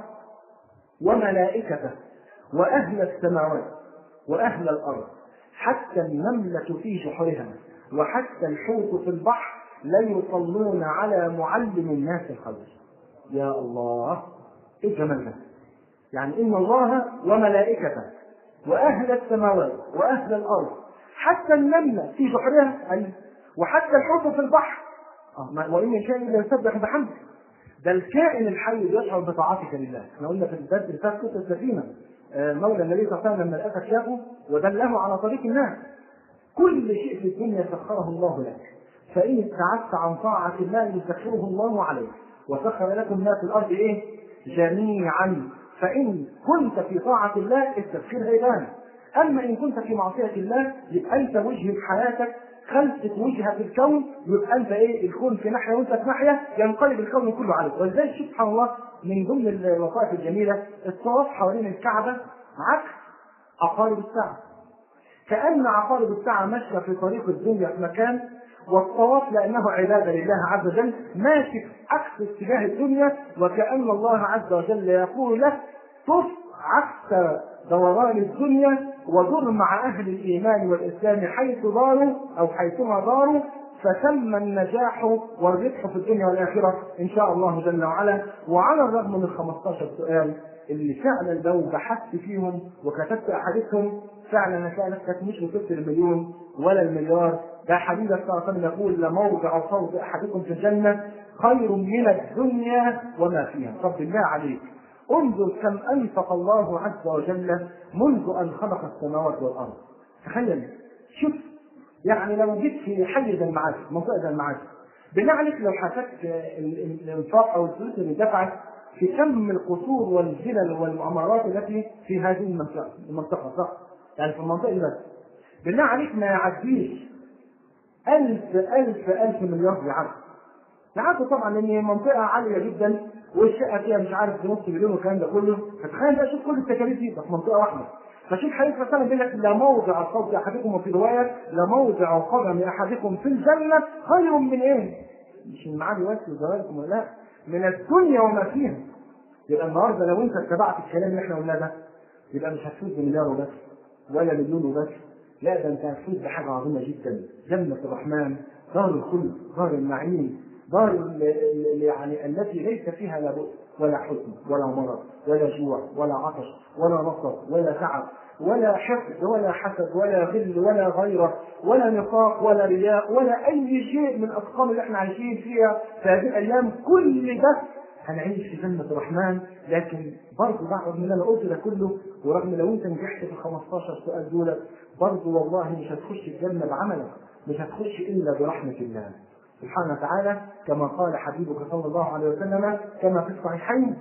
وملائكته وأهل السماوات وأهل الأرض حتى النملة في جحرها وحتى الحوت في البحر ليصلون على معلم الناس الخير يا الله ايه الجمال ده يعني ان الله وملائكته واهل السماوات واهل الارض حتى النمله في جحرها اي وحتى الحوت في البحر آه وان من شيء الا يسبح بحمده ده الكائن الحي يشعر بطاعتك لله احنا قلنا في الدرس اللي فات قصه السفينه مولى النبي صلى الله عليه وسلم لما الاسد شافه ودله على طريق الناس كل شيء في الدنيا سخره الله لك فإن ابتعدت عن طاعة الله يسخره الله عليك وسخر لكم ما في الأرض إيه؟ جميعا فإن كنت في طاعة الله التسخير هيبان اما ان كنت في معصيه الله يبقى انت وجهه حياتك خلفة وجهة في الكون يبقى انت ايه الكون في ناحيه وانت في ناحيه ينقلب الكون كله عليك ولذلك سبحان الله من ضمن الوظائف الجميله الطواف حوالين الكعبه عكس عقارب الساعه كأن عقارب الساعة ماشية في طريق الدنيا في مكان والطواف لأنه عبادة لله عز وجل ماشي في عكس اتجاه الدنيا وكأن الله عز وجل يقول لك طف عكس دوران الدنيا ودر مع أهل الإيمان والإسلام حيث داروا أو حيثما داروا فثم النجاح والربح في الدنيا والآخرة إن شاء الله جل وعلا وعلى الرغم من 15 سؤال اللي فعلا لو بحثت فيهم وكتبت أحاديثهم فعلا هتلاقي نفسك مش وصلت المليون ولا المليار ده حبيبك صلى الله عليه وسلم يقول لموضع صوت احدكم في الجنه خير من الدنيا وما فيها طب بالله عليك انظر كم انفق الله عز وجل منذ ان خلق السماوات والارض تخيل شوف يعني لو جيت في حي زي المعادي منطقه زي المعادي بالله عليك لو حسبت الانفاق او الفلوس اللي دفعت في كم القصور والفلل والعمارات التي في هذه المنطقه المنطقه صح؟ يعني في المنطقه دي بس بالله عليك ما يعديش ألف ألف ألف مليار يعدي يعدي طبعا لأن منطقة عالية جدا والشقة فيها مش عارف بنص مليون والكلام ده كله فتخيل بقى شوف كل التكاليف دي في منطقة واحدة فشوف حديث مثلا بيقول لك لا موضع صوت احدكم وفي روايه لا موضع قدم احدكم في الجنه خير من ايه؟ مش من معادي بس وزوالكم لا من الدنيا وما فيها يبقى النهارده لو انت اتبعت الكلام اللي احنا قلناه ده يبقى مش هتفوز بمليار وبس ولا مليون وبس لا ده انت هتفوز بحاجه عظيمه جدا جنه الرحمن دار الخلد دار النعيم دار ال- ال- يعني التي ليس فيها لا بؤس ولا حزن ولا مرض ولا جوع ولا عطش ولا نصب ولا تعب ولا حقد ولا حسد ولا غل ولا غيره ولا نفاق ولا رياء ولا اي شيء من الاسقام اللي احنا عايشين فيها في هذه الايام كل ده هنعيش في جنة الرحمن لكن برضه بعد من انا قلت ده كله ورغم لو انت نجحت في ال 15 سؤال دول برضه والله مش هتخش الجنة بعملك مش هتخش الا برحمة الله سبحانه وتعالى كما قال حبيبك صلى الله عليه وسلم كما في الصحيحين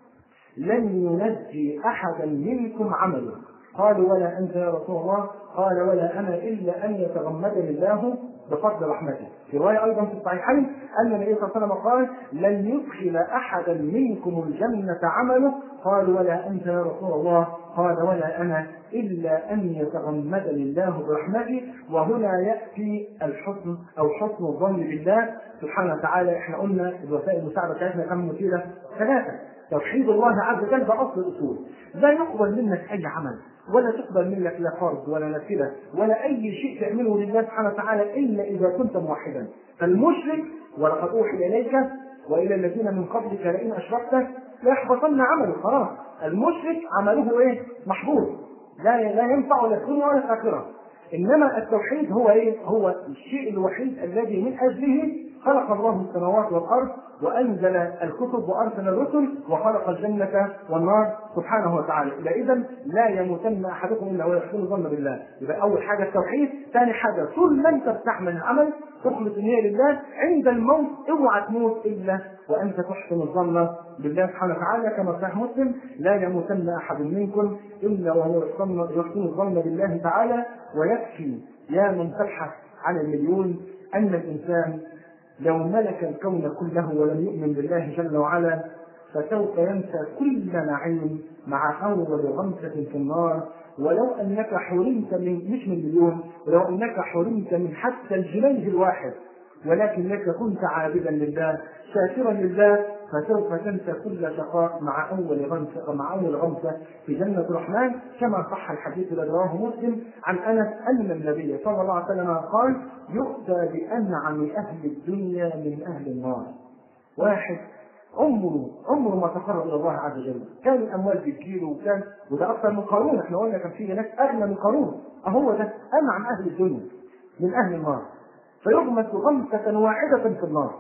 لن ينجي احدا منكم عمله قالوا ولا انت يا رسول الله قال ولا انا الا ان يتغمدني الله بفضل رحمته في روايه ايضا في الصحيحين ان النبي صلى الله عليه وسلم قال لن يدخل احدا منكم الجنه عمله قالوا ولا انت يا رسول الله قال ولا انا الا ان يتغمدني الله برحمته وهنا ياتي الحسن او حسن الظن بالله سبحانه وتعالى احنا قلنا الوسائل المساعده بتاعتنا كم مثيره ثلاثه توحيد الله عز وجل ده اصل الاصول لا يقبل منك اي عمل ولا تقبل منك لا فرض ولا نافله ولا اي شيء تعمله لله سبحانه وتعالى الا اذا كنت موحدا فالمشرك ولقد اوحي اليك والى الذين من قبلك لئن اشركت ليحبطن عمله خلاص المشرك عمله ايه؟ محبوط لا لا ينفع ولا الدنيا ولا الاخره انما التوحيد هو ايه؟ هو الشيء الوحيد الذي من اجله خلق الله السماوات والارض وانزل الكتب وارسل الرسل وخلق الجنه والنار سبحانه وتعالى يبقى اذا لا يموتن احدكم الا ويحسن الظن بالله يبقى اول حاجه التوحيد ثاني حاجه طول ما انت بتعمل العمل تخلص النيه لله عند الموت اوعى تموت الا وانت تحسن الظن بالله سبحانه وتعالى كما صحيح مسلم لا يموتن احد منكم الا وهو يحسن يحسن الظن بالله تعالى ويكفي يا من تبحث عن المليون ان الانسان لو ملك الكون كله ولم يؤمن بالله جل وعلا فسوف ينسى كل نعيم مع اول غمسه في النار ولو انك حرمت من مش من مليون ولو انك حرمت من حتى الجنيه الواحد ولكنك كنت عابدا لله شاكرا لله فسوف تنسى كل شقاء مع اول غمسه مع اول غمسه في جنه الرحمن كما صح الحديث الذي رواه مسلم عن انس ان النبي صلى الله عليه وسلم قال يؤتى بانعم اهل الدنيا من اهل النار. واحد عمره عمره ما تقرب الى الله عز وجل، كان الاموال بتجيله وكان وده اكثر من قارون، احنا قلنا كان في ناس اغنى من قارون، اهو ده انعم اهل الدنيا من اهل النار. فيغمس غمسه واحده في النار.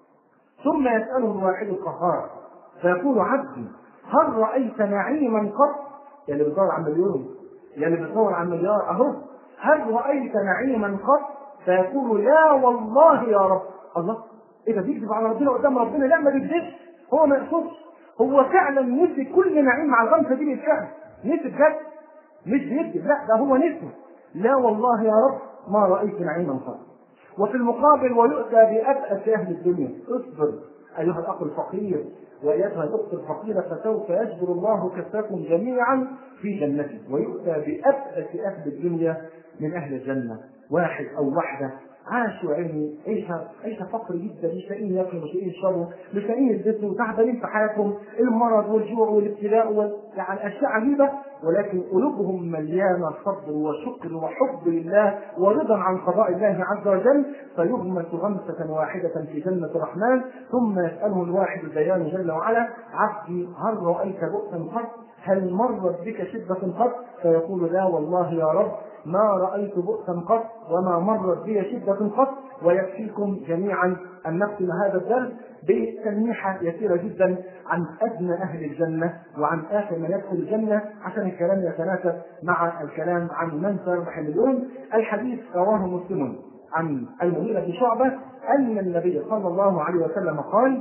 ثم يسأله الواحد القهار فيقول عبدي هل رأيت نعيما قط؟ يا اللي بتدور على مليون يا اللي بتدور على مليار أهو هل رأيت نعيما قط؟ فيقول لا والله يا رب الله إيه ده بيكذب على ربنا قدام ربنا لا ما بيكذبش هو ما يقصدش هو فعلا نسي كل نعيم مع الغمسة دي بالفعل نسي بجد مش بيكذب لا ده هو نسمه لا والله يا رب ما رايت نعيما قط وفي المقابل ويؤتى بأبأس أهل الدنيا اصبر أيها الأخ الفقير وأيتها الأخت الفقيرة فسوف يجبر الله كفاكم جميعا في جنته ويؤتى بأبأس أهل الدنيا من أهل الجنة واحد أو واحدة عاشوا عيني عيشة عيشة فقر جدا مش لاقيين ياكلوا مش لاقيين يشربوا مش لاقيين يلبسوا تعبانين في حياتهم المرض والجوع والابتلاء وال... يعني اشياء عجيبه ولكن قلوبهم مليانه صبر وشكر وحب لله ورضا عن قضاء الله عز وجل فيغمس غمسه واحده في جنه الرحمن ثم يساله الواحد الديان جل وعلا عبدي هل رايت بؤسا قط؟ هل مرت بك شده قط؟ فيقول لا والله يا رب ما رأيت بؤسا قط وما مرت بي شدة قط ويكفيكم جميعا أن نختم هذا الدرس بتلميحة يسيرة جدا عن أدنى أهل الجنة وعن آخر من يدخل الجنة عشان الكلام يتناسب مع الكلام عن من سيربح المليون الحديث رواه مسلم عن المغيرة بن شعبة أن النبي صلى الله عليه وسلم قال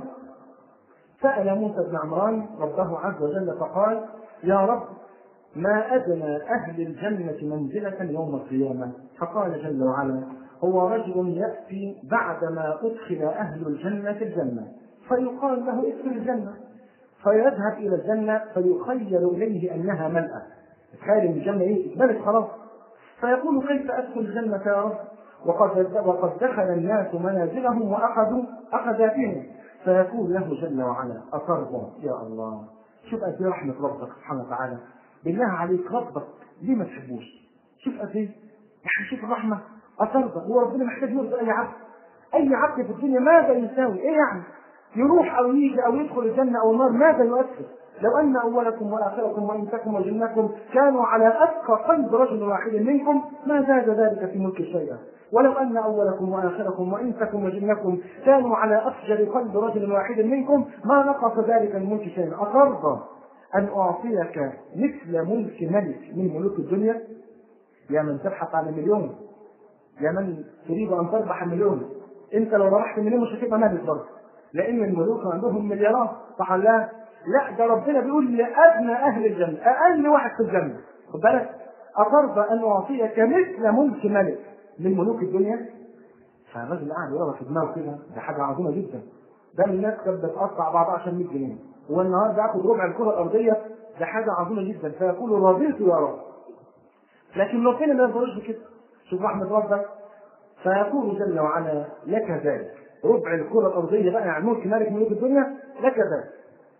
سأل موسى بن عمران ربه عز وجل فقال يا رب ما أدنى أهل الجنة منزلة يوم القيامة فقال جل وعلا هو رجل يأتي بعدما أدخل أهل الجنة الجنة فيقال له ادخل الجنة فيذهب إلى الجنة فيخيل إليه أنها ملأة تخيل إن الجنة إيه اتملت خلاص فيقول كيف أدخل الجنة يا رب وقد وقد دخل الناس منازلهم وأخذوا أخذاتهم فيقول له جل وعلا أترضى يا الله شوف قد إيه رحمة ربك سبحانه وتعالى بالله عليك ربك ليه ما تحبوش؟ شوف قد ايه؟ يعني شوف الرحمه أترضى هو ربنا محتاج يرضى أي عبد أي عبد في الدنيا ماذا يساوي؟ إيه يعني؟ يروح أو يجي أو يدخل الجنة أو النار ماذا يؤثر؟ لو أن أولكم وآخركم وإنسكم وجنكم كانوا على أتقى قلب رجل واحد منكم ما زاد ذلك في ملك شيئا ولو أن أولكم وآخركم وإنسكم وجنكم كانوا على أفجر قلب رجل واحد منكم ما نقص ذلك من ملك شيئا أترضى أن أعطيك مثل ملك ملك من ملوك الدنيا يا من تبحث عن مليون يا من تريد أن تربح مليون أنت لو ربحت مليون مش هتبقى مالك برضه لأن الملوك عندهم مليارات صح لا؟ لا ده ربنا بيقول لأدنى أهل الجنة أقل واحد في الجنة خد بالك أترضى أن أعطيك مثل ملك ملك من ملوك الدنيا فالراجل قاعد يقرا في دماغه كده ده حاجة عظيمة جدا ده الناس كانت بتقطع بعضها عشان 100 جنيه والنهارده اخد ربع الكره الارضيه ده حاجه عظيمه جدا فيقول رضيت يا رب لكن لو كان ما يقدرش بكده شوف رحمه ربك فيقول جل وعلا لك ذلك ربع الكره الارضيه بقى يعني ملك مالك ملوك الدنيا لك ذلك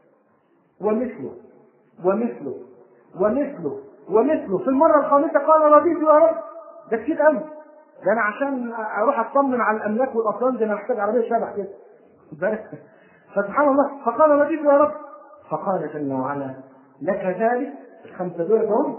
ومثله ومثله ومثله ومثله في المره الخامسه قال رضيت يا رب ده كتير قوي ده انا عشان اروح اطمن على الاملاك والاطلال ده انا محتاج عربيه شبح كده فسبحان الله فقال رضيت يا رب فقال جل وعلا لك ذلك الخمسه دول هم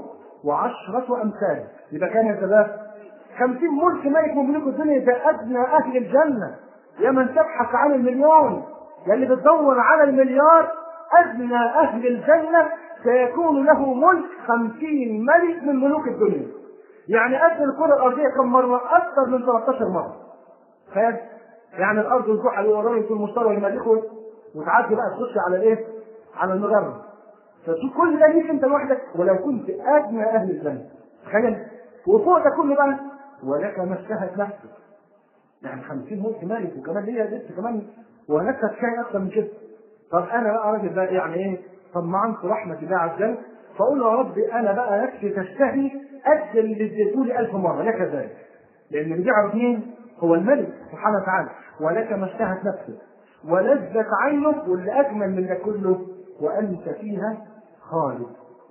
وعشرة أمثال يبقى كان يتبقى خمسين ملك ملك من ملوك الدنيا ده أدنى أهل الجنة يا من تبحث عن المليون يا اللي بتدور على المليار أدنى أهل الجنة سيكون له ملك خمسين ملك من ملوك الدنيا يعني قد الكرة الأرضية كم مرة؟ أكثر من 13 مرة تخيل يعني الأرض والزحل والرمل والمشتري والمريخ وتعدي بقى تخش على الايه؟ على المجرة فشوف كل ده ليك انت لوحدك ولو كنت ادنى اهل الجنه تخيل وفوق ده كله بقى ولك ما اشتهت نفسك يعني 50 ملك مالك وكمان ليا لسه كمان ونفسك شيء اكثر من كده طب انا بقى راجل بقى يعني ايه طمعان في رحمه الله عز وجل فاقول له يا ربي انا بقى نفسي تشتهي قد اللي اديته لي 1000 مره لك ذلك لان اللي بيعرف مين هو الملك سبحانه وتعالى ولك ما اشتهت نفسك ولذت عينك واللي اجمل من ده كله وانت فيها خالد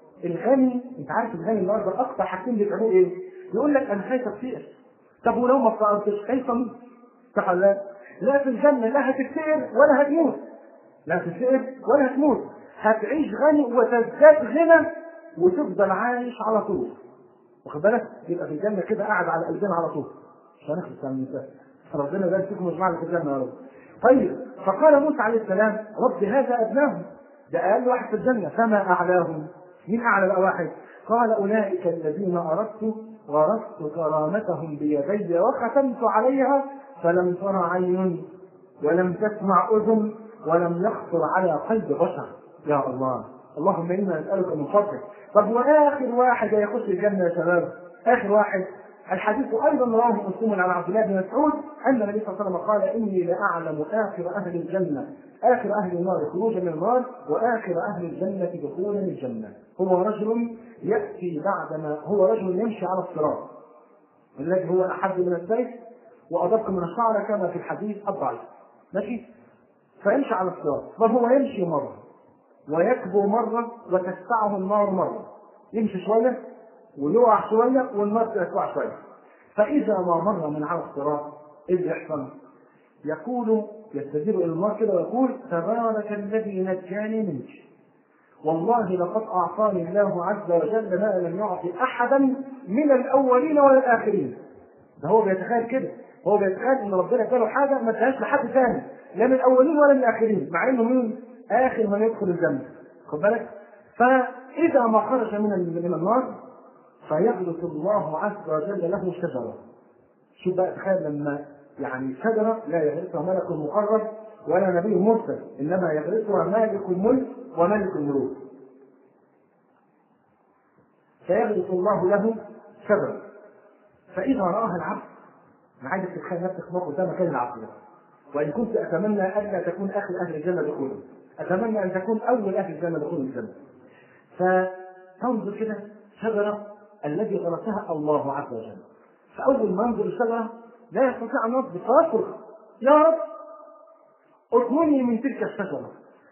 الغني انت عارف الغني النهارده اكثر حاجتين بيتعملوا ايه؟ يقول لك انا خايف افتقر طب ولو ما افتقرتش خايف اموت صح ولا لا؟ لا في الجنه لا هتفتقر ولا هتموت لا هتفتقر ولا هتموت هتعيش غني وتزداد غنى وتفضل عايش على طول واخد بالك؟ يبقى في الجنه كده قاعد على قلبنا على طول مش هنخلص عن المثال ربنا يبارك فيكم ويجمعنا في الجنه يا رب طيب فقال موسى عليه السلام رب هذا ادناهم ده اقل واحد في الجنه فما اعلاهم مين اعلى بقى واحد قال اولئك الذين اردت غرست كرامتهم بيدي وختمت عليها فلم تر عين ولم تسمع اذن ولم يخطر على قلب بشر يا الله اللهم انا نسالك من فضلك طب واخر واحد هيخش الجنه يا شباب اخر واحد الحديث ايضا رواه مسلم عن عبد الله بن مسعود ان النبي صلى الله عليه وسلم قال اني لاعلم اخر اهل الجنه اخر اهل النار خروجا من النار واخر اهل الجنه دخولا الجنه هو رجل ياتي بعدما هو رجل يمشي على الصراط الذي هو احد من السيف وادق من الشعر كما في الحديث الضعيف ماشي فيمشي على الصراط فهو يمشي مره ويكبو مره وتدفعه النار مره يمشي شويه ويقع شويه والنار تقع شويه فاذا ما مر من على الصراط ايه اللي يحصل؟ يقول يستدير الى النار كده ويقول تبارك الذي نجاني منك والله لقد اعطاني الله عز وجل ما لم يعطي احدا من الاولين ولا الاخرين ده هو بيتخيل كده هو بيتخيل ان ربنا اداله حاجه ما ادهاش لحد ثاني لا من الاولين ولا من الاخرين مع انه مين اخر من يدخل الجنه خد بالك فاذا ما خرج من من النار فيغرس الله عز وجل له شجره شوف بقى تخيل لما يعني شجره لا يغرسها ملك مقرب ولا نبي مرسل انما يغرسها مالك الملك وملك الملوك فيغرس الله له شجره فاذا راها العبد انا عايزك تتخيل نفسك موقف ده مكان العبد ده وان كنت اتمنى الا تكون اخر اهل الجنه دخولا اتمنى ان تكون اول اهل الجنه دخولا الجنه فتنظر كده شجره الذي غرسها الله عز وجل فاول ما ينظر الشجره لا يستطيع ان يصبر فيصرخ يا رب اطمني من تلك الشجره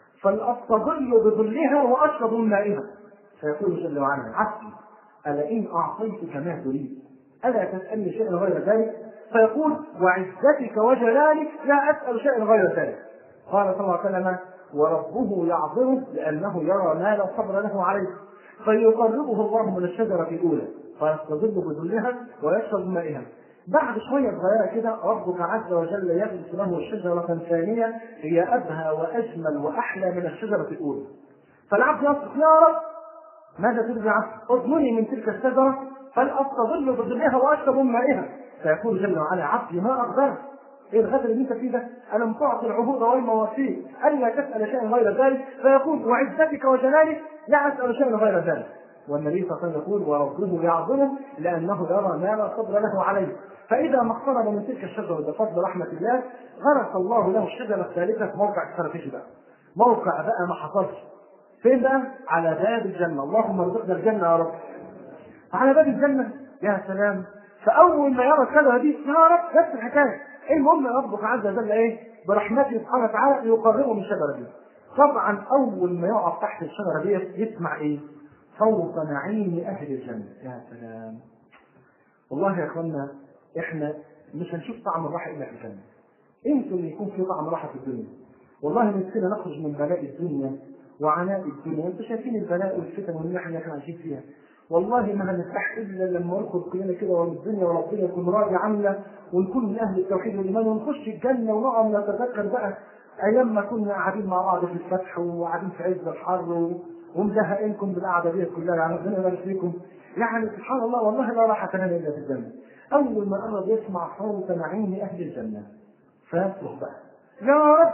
فلاستظل بظلها واشرب من مائها فيقول جل وعلا عبدي الا ان اعطيتك ما تريد الا تسالني شيئا غير ذلك فيقول وعزتك وجلالك لا اسال شيئا غير ذلك قال صلى الله عليه وسلم وربه يعذره لانه يرى ما لا صبر له عليه فيقربه الله من الشجره الاولى فيستظل بظلها ويشرب مائها بعد شويه صغيره كده ربك عز وجل يغرس له شجره ثانيه هي ابهى واجمل واحلى من الشجره الاولى فالعبد يصرخ يا رب ماذا تريد يا عبد؟ اضمني من تلك الشجره فلاستظل بظلها واشرب من مائها فيقول جل وعلا عبدي ما اقدرك ايه الغدر اللي انت فيه ده؟ الم تعطي العهود والمواثيق الا تسال شيئا غير ذلك فيقول وعزتك وجلالك لا اسال شيئا غير ذلك والنبي صلى الله عليه وسلم يقول وربه يعظمه لانه يرى ما لا صبر له عليه فاذا ما اقترب من تلك الشجره بفضل رحمه الله غرس الله له الشجره الثالثه في موقع السرفيش بقى موقع بقى ما حصلش فين بقى؟ على باب الجنه اللهم ارزقنا الجنه يا رب على باب الجنه يا سلام فاول ما يرى الشجره دي يا رب نفس الحكايه المهم ربك عز وجل ايه برحمته سبحانه وتعالى يقربه من الشجره دي طبعا اول ما يقف تحت الشجره دي يسمع ايه صوت نعيم اهل الجنه يا سلام والله يا اخوانا احنا مش هنشوف طعم الراحه الا في الجنه انتوا اللي يكون في طعم راحه في الدنيا والله نفسنا نخرج من بلاء الدنيا وعناء الدنيا انتوا شايفين البلاء والفتن والمحن اللي احنا عايشين فيها والله ما هنرتاح الا لما ندخل كلنا كده والدنيا وربنا يكون راضي عنا ونكون من اهل التوحيد والايمان ونخش الجنه ونقعد نتذكر بقى ايام ما كنا قاعدين مع بعض في الفتح وقاعدين في عز الحر ومزهقينكم بالقعده دي كلها يعني ربنا يبارك فيكم يعني سبحان الله والله لا راحه لنا الا في الجنه اول ما قرب يسمع صوت نعيم اهل الجنه فيصرخ بقى يا رب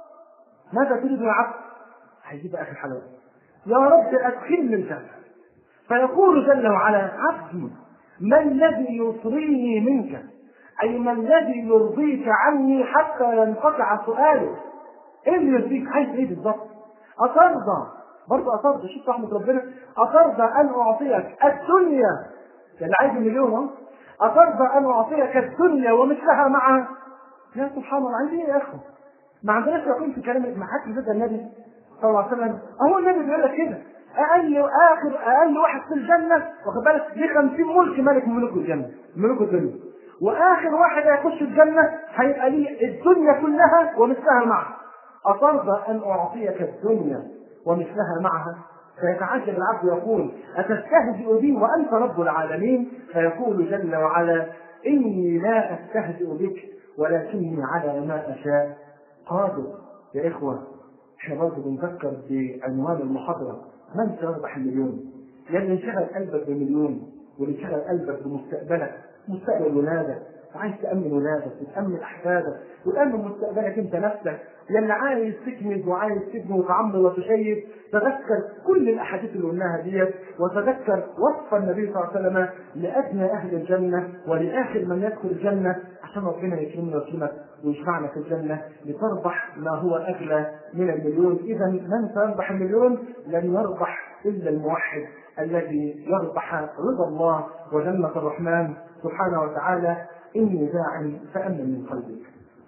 ماذا تريد يا عبد؟ هيجيب اخر حلاوه يا رب ادخلني الجنه فيقول جل وعلا عبدي ما الذي يطريني منك اي ما الذي يرضيك عني حتى ينقطع سؤالك ايه اللي يرضيك عايز ايه بالظبط اترضى برضه اترضى شوف رحمه ربنا اترضى ان اعطيك الدنيا اللي عايز مليون اهو اترضى ان اعطيك الدنيا ومثلها معها يا سبحان الله عايزين ايه يا اخو ما عندناش يقين في كلام ما حدش يصدق النبي صلى الله عليه وسلم اهو النبي بيقول لك كده اقل اخر اقل واحد في الجنه واخد بالك دي 50 ملك ملك من ملوك الجنه ملوك الدنيا واخر واحد هيخش الجنه هيبقى ليه الدنيا كلها ومثلها معها اترضى ان اعطيك الدنيا ومثلها معها فيتعجب العبد يقول أتستهزئ بي وأنت رب العالمين فيقول جل وعلا إني لا أستهزئ بك ولكني على ما أشاء قادر يا إخوة احنا برضه بنفكر بعنوان المحاضرة من سيربح المليون؟ لأن انشغل قلبك بمليون وانشغل قلبك بمستقبلك مستقبل ولادك وعايز تامن ولادك وتامن احفادك وتامن مستقبلك انت نفسك لان عايز تكمل وعايز تبني وتعمر وتشيد تذكر كل الاحاديث اللي قلناها ديت وتذكر وصف النبي صلى الله عليه وسلم لادنى اهل الجنه ولاخر من يدخل الجنه عشان ربنا يكرمنا ويكرمك ويجمعنا في الجنه لتربح ما هو اغلى من المليون اذا من سيربح المليون لن يربح الا الموحد الذي يربح رضا الله وجنه الرحمن سبحانه وتعالى اني داع فامن من قلبك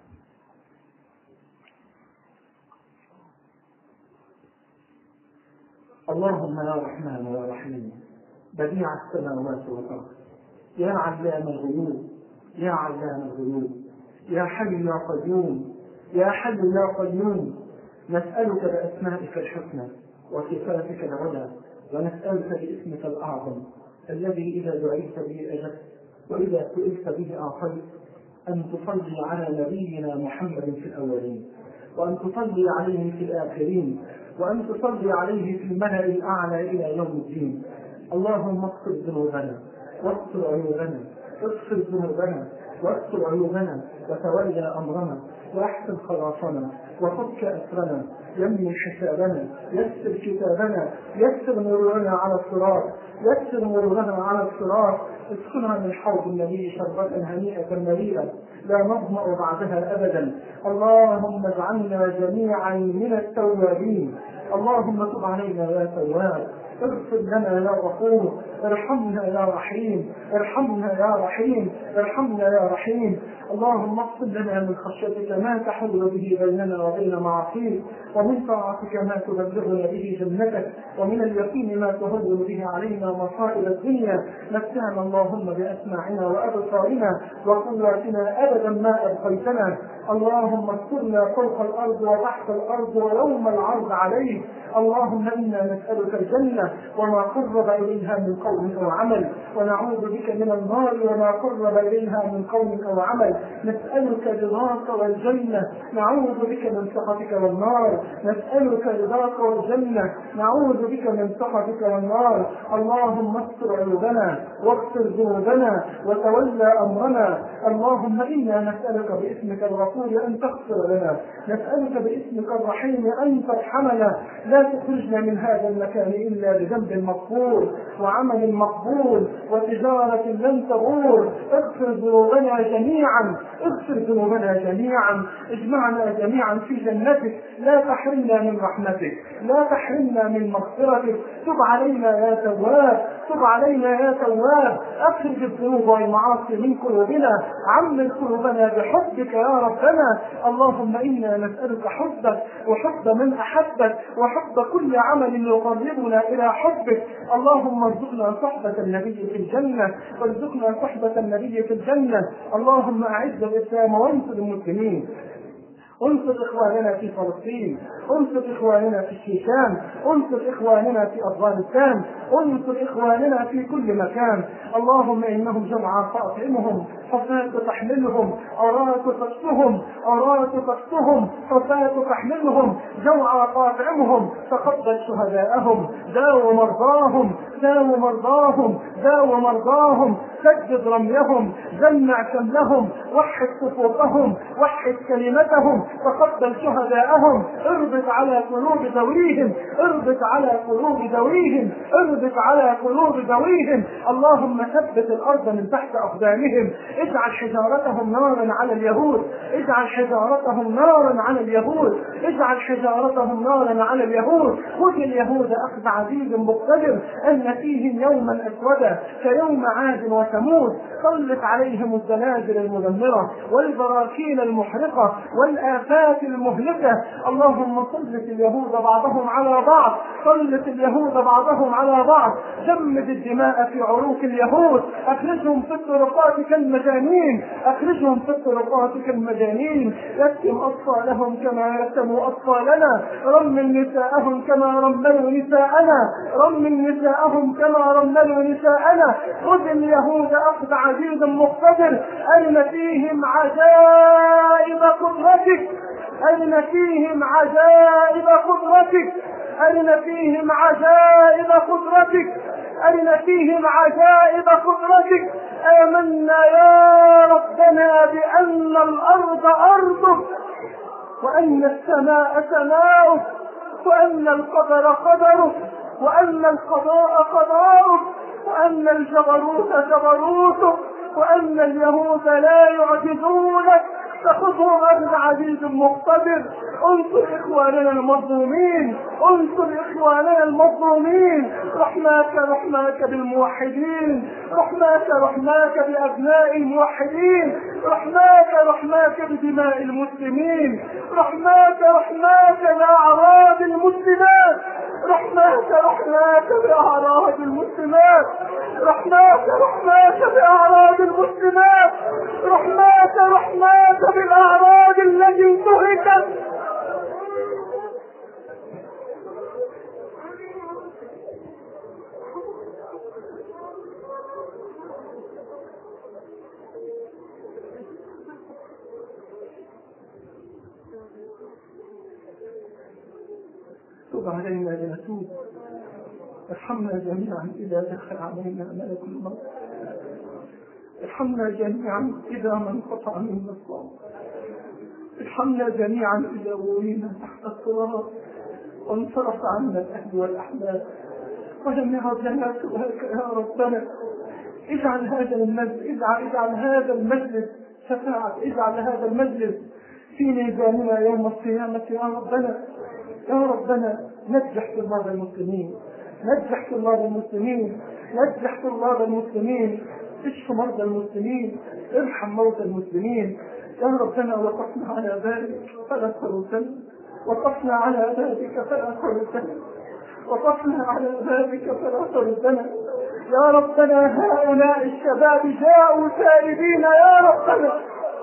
اللهم يا رحمن يا رحيم بديع السماوات والارض يا علام الغيوب يا علام الغيوب يا حي يا قيوم يا حي يا قيوم نسألك بأسمائك الحسنى وصفاتك العلى ونسألك باسمك الأعظم الذي إذا دعيت به أجبت وإذا سئلت به أعطيت أن تصلي على نبينا محمد في الأولين وأن تصلي عليه في الآخرين وأن تصلي عليه في الملأ الأعلى إلى يوم الدين اللهم اغفر ذنوبنا واستر عيوبنا اغفر ذنوبنا واستر عيوبنا وتولى أمرنا واحسن خلاصنا وفك أسرنا يمن حسابنا يسر كتابنا يسر مرورنا على الصراط يسر مرورنا على الصراط اسقنا من حوض النبي شربة هنيئة مريئة لا نظمأ بعدها أبدا اللهم اجعلنا جميعا من التوابين اللهم تب علينا يا تواب اغفر لنا يا غفور ارحمنا يا رحيم ارحمنا يا رحيم ارحمنا يا رحيم اللهم اغفر لنا من خشيتك ما تحول به بيننا وبين معاصيك ومن طاعتك ما تبلغنا به جنتك ومن اليقين ما تهون به علينا مصائب الدنيا متعنا اللهم باسماعنا وابصارنا وقواتنا ابدا ما ابقيتنا اللهم استرنا فوق الارض وتحت الارض ويوم العرض عليك اللهم انا نسالك الجنه وما قرب اليها من قول او عمل ونعوذ بك من النار وما قرب اليها من قول او عمل نسالك رضاك والجنه نعوذ بك من سخطك والنار نسالك رضاك والجنه نعوذ بك من سخطك والنار اللهم استر عيوبنا واغفر ذنوبنا وتولى امرنا اللهم انا نسالك باسمك الغفور ان تغفر لنا نسالك باسمك الرحيم ان ترحمنا لا تخرجنا من هذا المكان الا بذنب مغفور وعمل مقبول وتجاره لن تبور اغفر ذنوبنا جميعا اغفر ذنوبنا جميعا اجمعنا جميعا في جنتك لا تحرمنا من رحمتك لا تحرمنا من مغفرتك تب علينا يا تواب تب علينا يا تواب اخرج الذنوب والمعاصي من قلوبنا عمل قلوبنا بحبك يا ربنا اللهم انا نسالك حبك وحب من احبك وحب كل عمل يقربنا الى حبك اللهم ارزقنا صحبه النبي في الجنه وارزقنا صحبه النبي في الجنه اللهم اعز الاسلام وانصر المسلمين انصر اخواننا في فلسطين انصر اخواننا في الشيشان انصر اخواننا في افغانستان انصر اخواننا في كل مكان اللهم انهم جمعا فاطعمهم حفاة تحملهم أرات تكسهم أرات تكسهم حفاة تحملهم جوعا فاطعمهم تقبل شهداءهم داو مرضاهم داو مرضاهم داو مرضاهم سدد رميهم جمع شملهم وحد صفوفهم وحد كلمتهم تقبل شهداءهم اربط على قلوب ذويهم اربط على قلوب ذويهم اربط على قلوب ذويهم اللهم ثبت الارض من تحت اقدامهم اجعل حجارتهم نارا على اليهود اجعل حجارتهم نارا على اليهود اجعل حجارتهم نارا على اليهود خذ اليهود اخذ عزيز مقتدر ان فيهم يوما اسودا كيوم عاد وثمود سلط عليهم الزلازل المدمره والبراكين المحرقه والافات المهلكه اللهم سلط اليهود بعضهم على بعض سلط اليهود بعضهم على بعض جمد الدماء في عروق اليهود اخرجهم في الطرقات كالمجانين اخرجهم في الطرقات كالمجانين يتم اطفالهم كما يتموا اطفالنا رمل نساءهم كما رملوا نساءنا رمل نساءهم كما رملوا نساءنا خذ اليهود اخذ عزيز مقتدر ارن فيهم عجائب قدرتك ارن فيهم عجائب قدرتك ارن فيهم عجائب قدرتك أرنا فيهم عجائب قدرتك آمنا يا ربنا بأن الأرض أرضك وأن السماء سماؤك وأن القدر قدرك وأن القضاء قضاؤك وأن الجبروت جبروتك وأن اليهود لا يعجزونك فخذهم أخذ عزيز مقتدر انصر إخواننا المظلومين انصر إخواننا المظلومين رحماك رحماك بالموحدين رحماك رحماك بأبناء الموحدين رحماك رحماك بدماء المسلمين رحماك رحماك بأعراض المسلمات رحماك رحماك بأعراض المسلمات رحماك رحماك بأعراض المسلمات رحماك رحماك بالأعراض التي انتهكت تب علينا لنتوب ارحمنا جميعا إذا دخل علينا ملك الموت ارحمنا جميعا إذا ما انقطع منا الصوم ارحمنا جميعا إذا وينا تحت التراب وانصرف عنا الأهل والأحباب ولم يعد لنا سواك يا ربنا اجعل هذا المجلس اجعل, اجعل هذا المجلس شفاعة اجعل هذا المجلس في ميزاننا يوم القيامة يا ربنا يا ربنا نجح طلاب المسلمين نجح طلاب المسلمين نجح طلاب المسلمين اشف مرضى المسلمين ارحم موتى المسلمين يا ربنا وقفنا على ذلك فلا تردنا وقفنا على ذلك فلا تردنا وقفنا على ذلك فلا تردنا يا ربنا هؤلاء الشباب جاءوا تائبين يا ربنا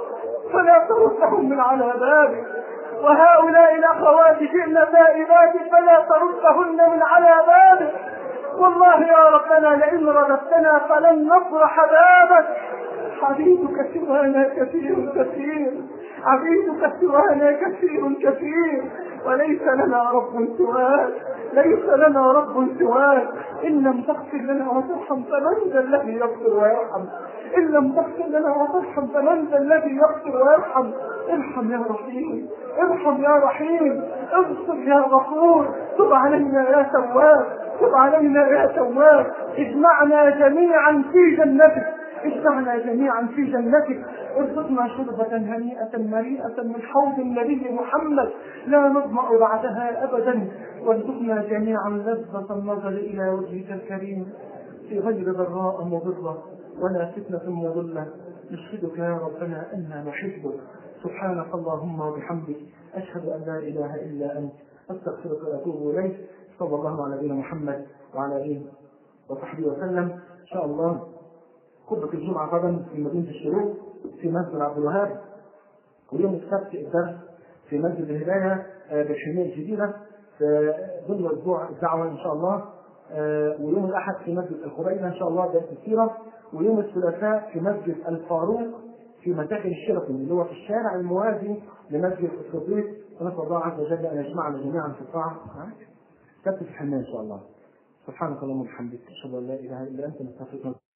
فلا تردهم من على بابك وهؤلاء الأخوات جئن تائبات فلا تردهن من على بابك والله يا ربنا لئن رددتنا فلن نفرح بابك حبيبك سوانا كثير كثير عبيدك سوانا كثير كثير وليس لنا رب سواك ليس لنا رب سواك إن لم تغفر لنا وترحم فمن ذا الذي يغفر ويرحم إن لم تغفر لنا وترحم فمن ذا الذي يغفر ويرحم ارحم يا رحيم ارحم يا رحيم اغفر يا غفور تب علينا يا تواب تب علينا يا تواب اجمعنا جميعا في جنتك اجمعنا جميعا في جنتك ارزقنا شربة هنيئة مريئة من حوض النبي محمد لا نظمأ بعدها أبدا وارزقنا جميعا لذة النظر إلى وجهك الكريم في غير ضراء مضرة ولا فتنة مضلة نشهدك يا ربنا أنا نحبك سبحانك اللهم وبحمدك أشهد أن لا إله إلا أنت أستغفرك وأتوب إليك صلى الله على نبينا محمد وعلى آله وصحبه وسلم إن شاء الله خطبة الجمعة غدا في مدينة الشروق في مسجد عبد الوهاب ويوم السبت الدرس في مسجد الهداية بالحمية الجديدة في ضمن أسبوع الدعوة إن شاء الله ويوم الأحد في مسجد القبيلة إن شاء الله درس السيرة ويوم الثلاثاء في مسجد الفاروق في متاحف الشرقي اللي هو في الشارع الموازي لمسجد الصديق ونسأل الله عز وجل أن يجمعنا جميعا في الطاعة سبت في الحماية إن شاء الله سبحانك اللهم وبحمدك أشهد أن لا إله إلا أنت نستغفرك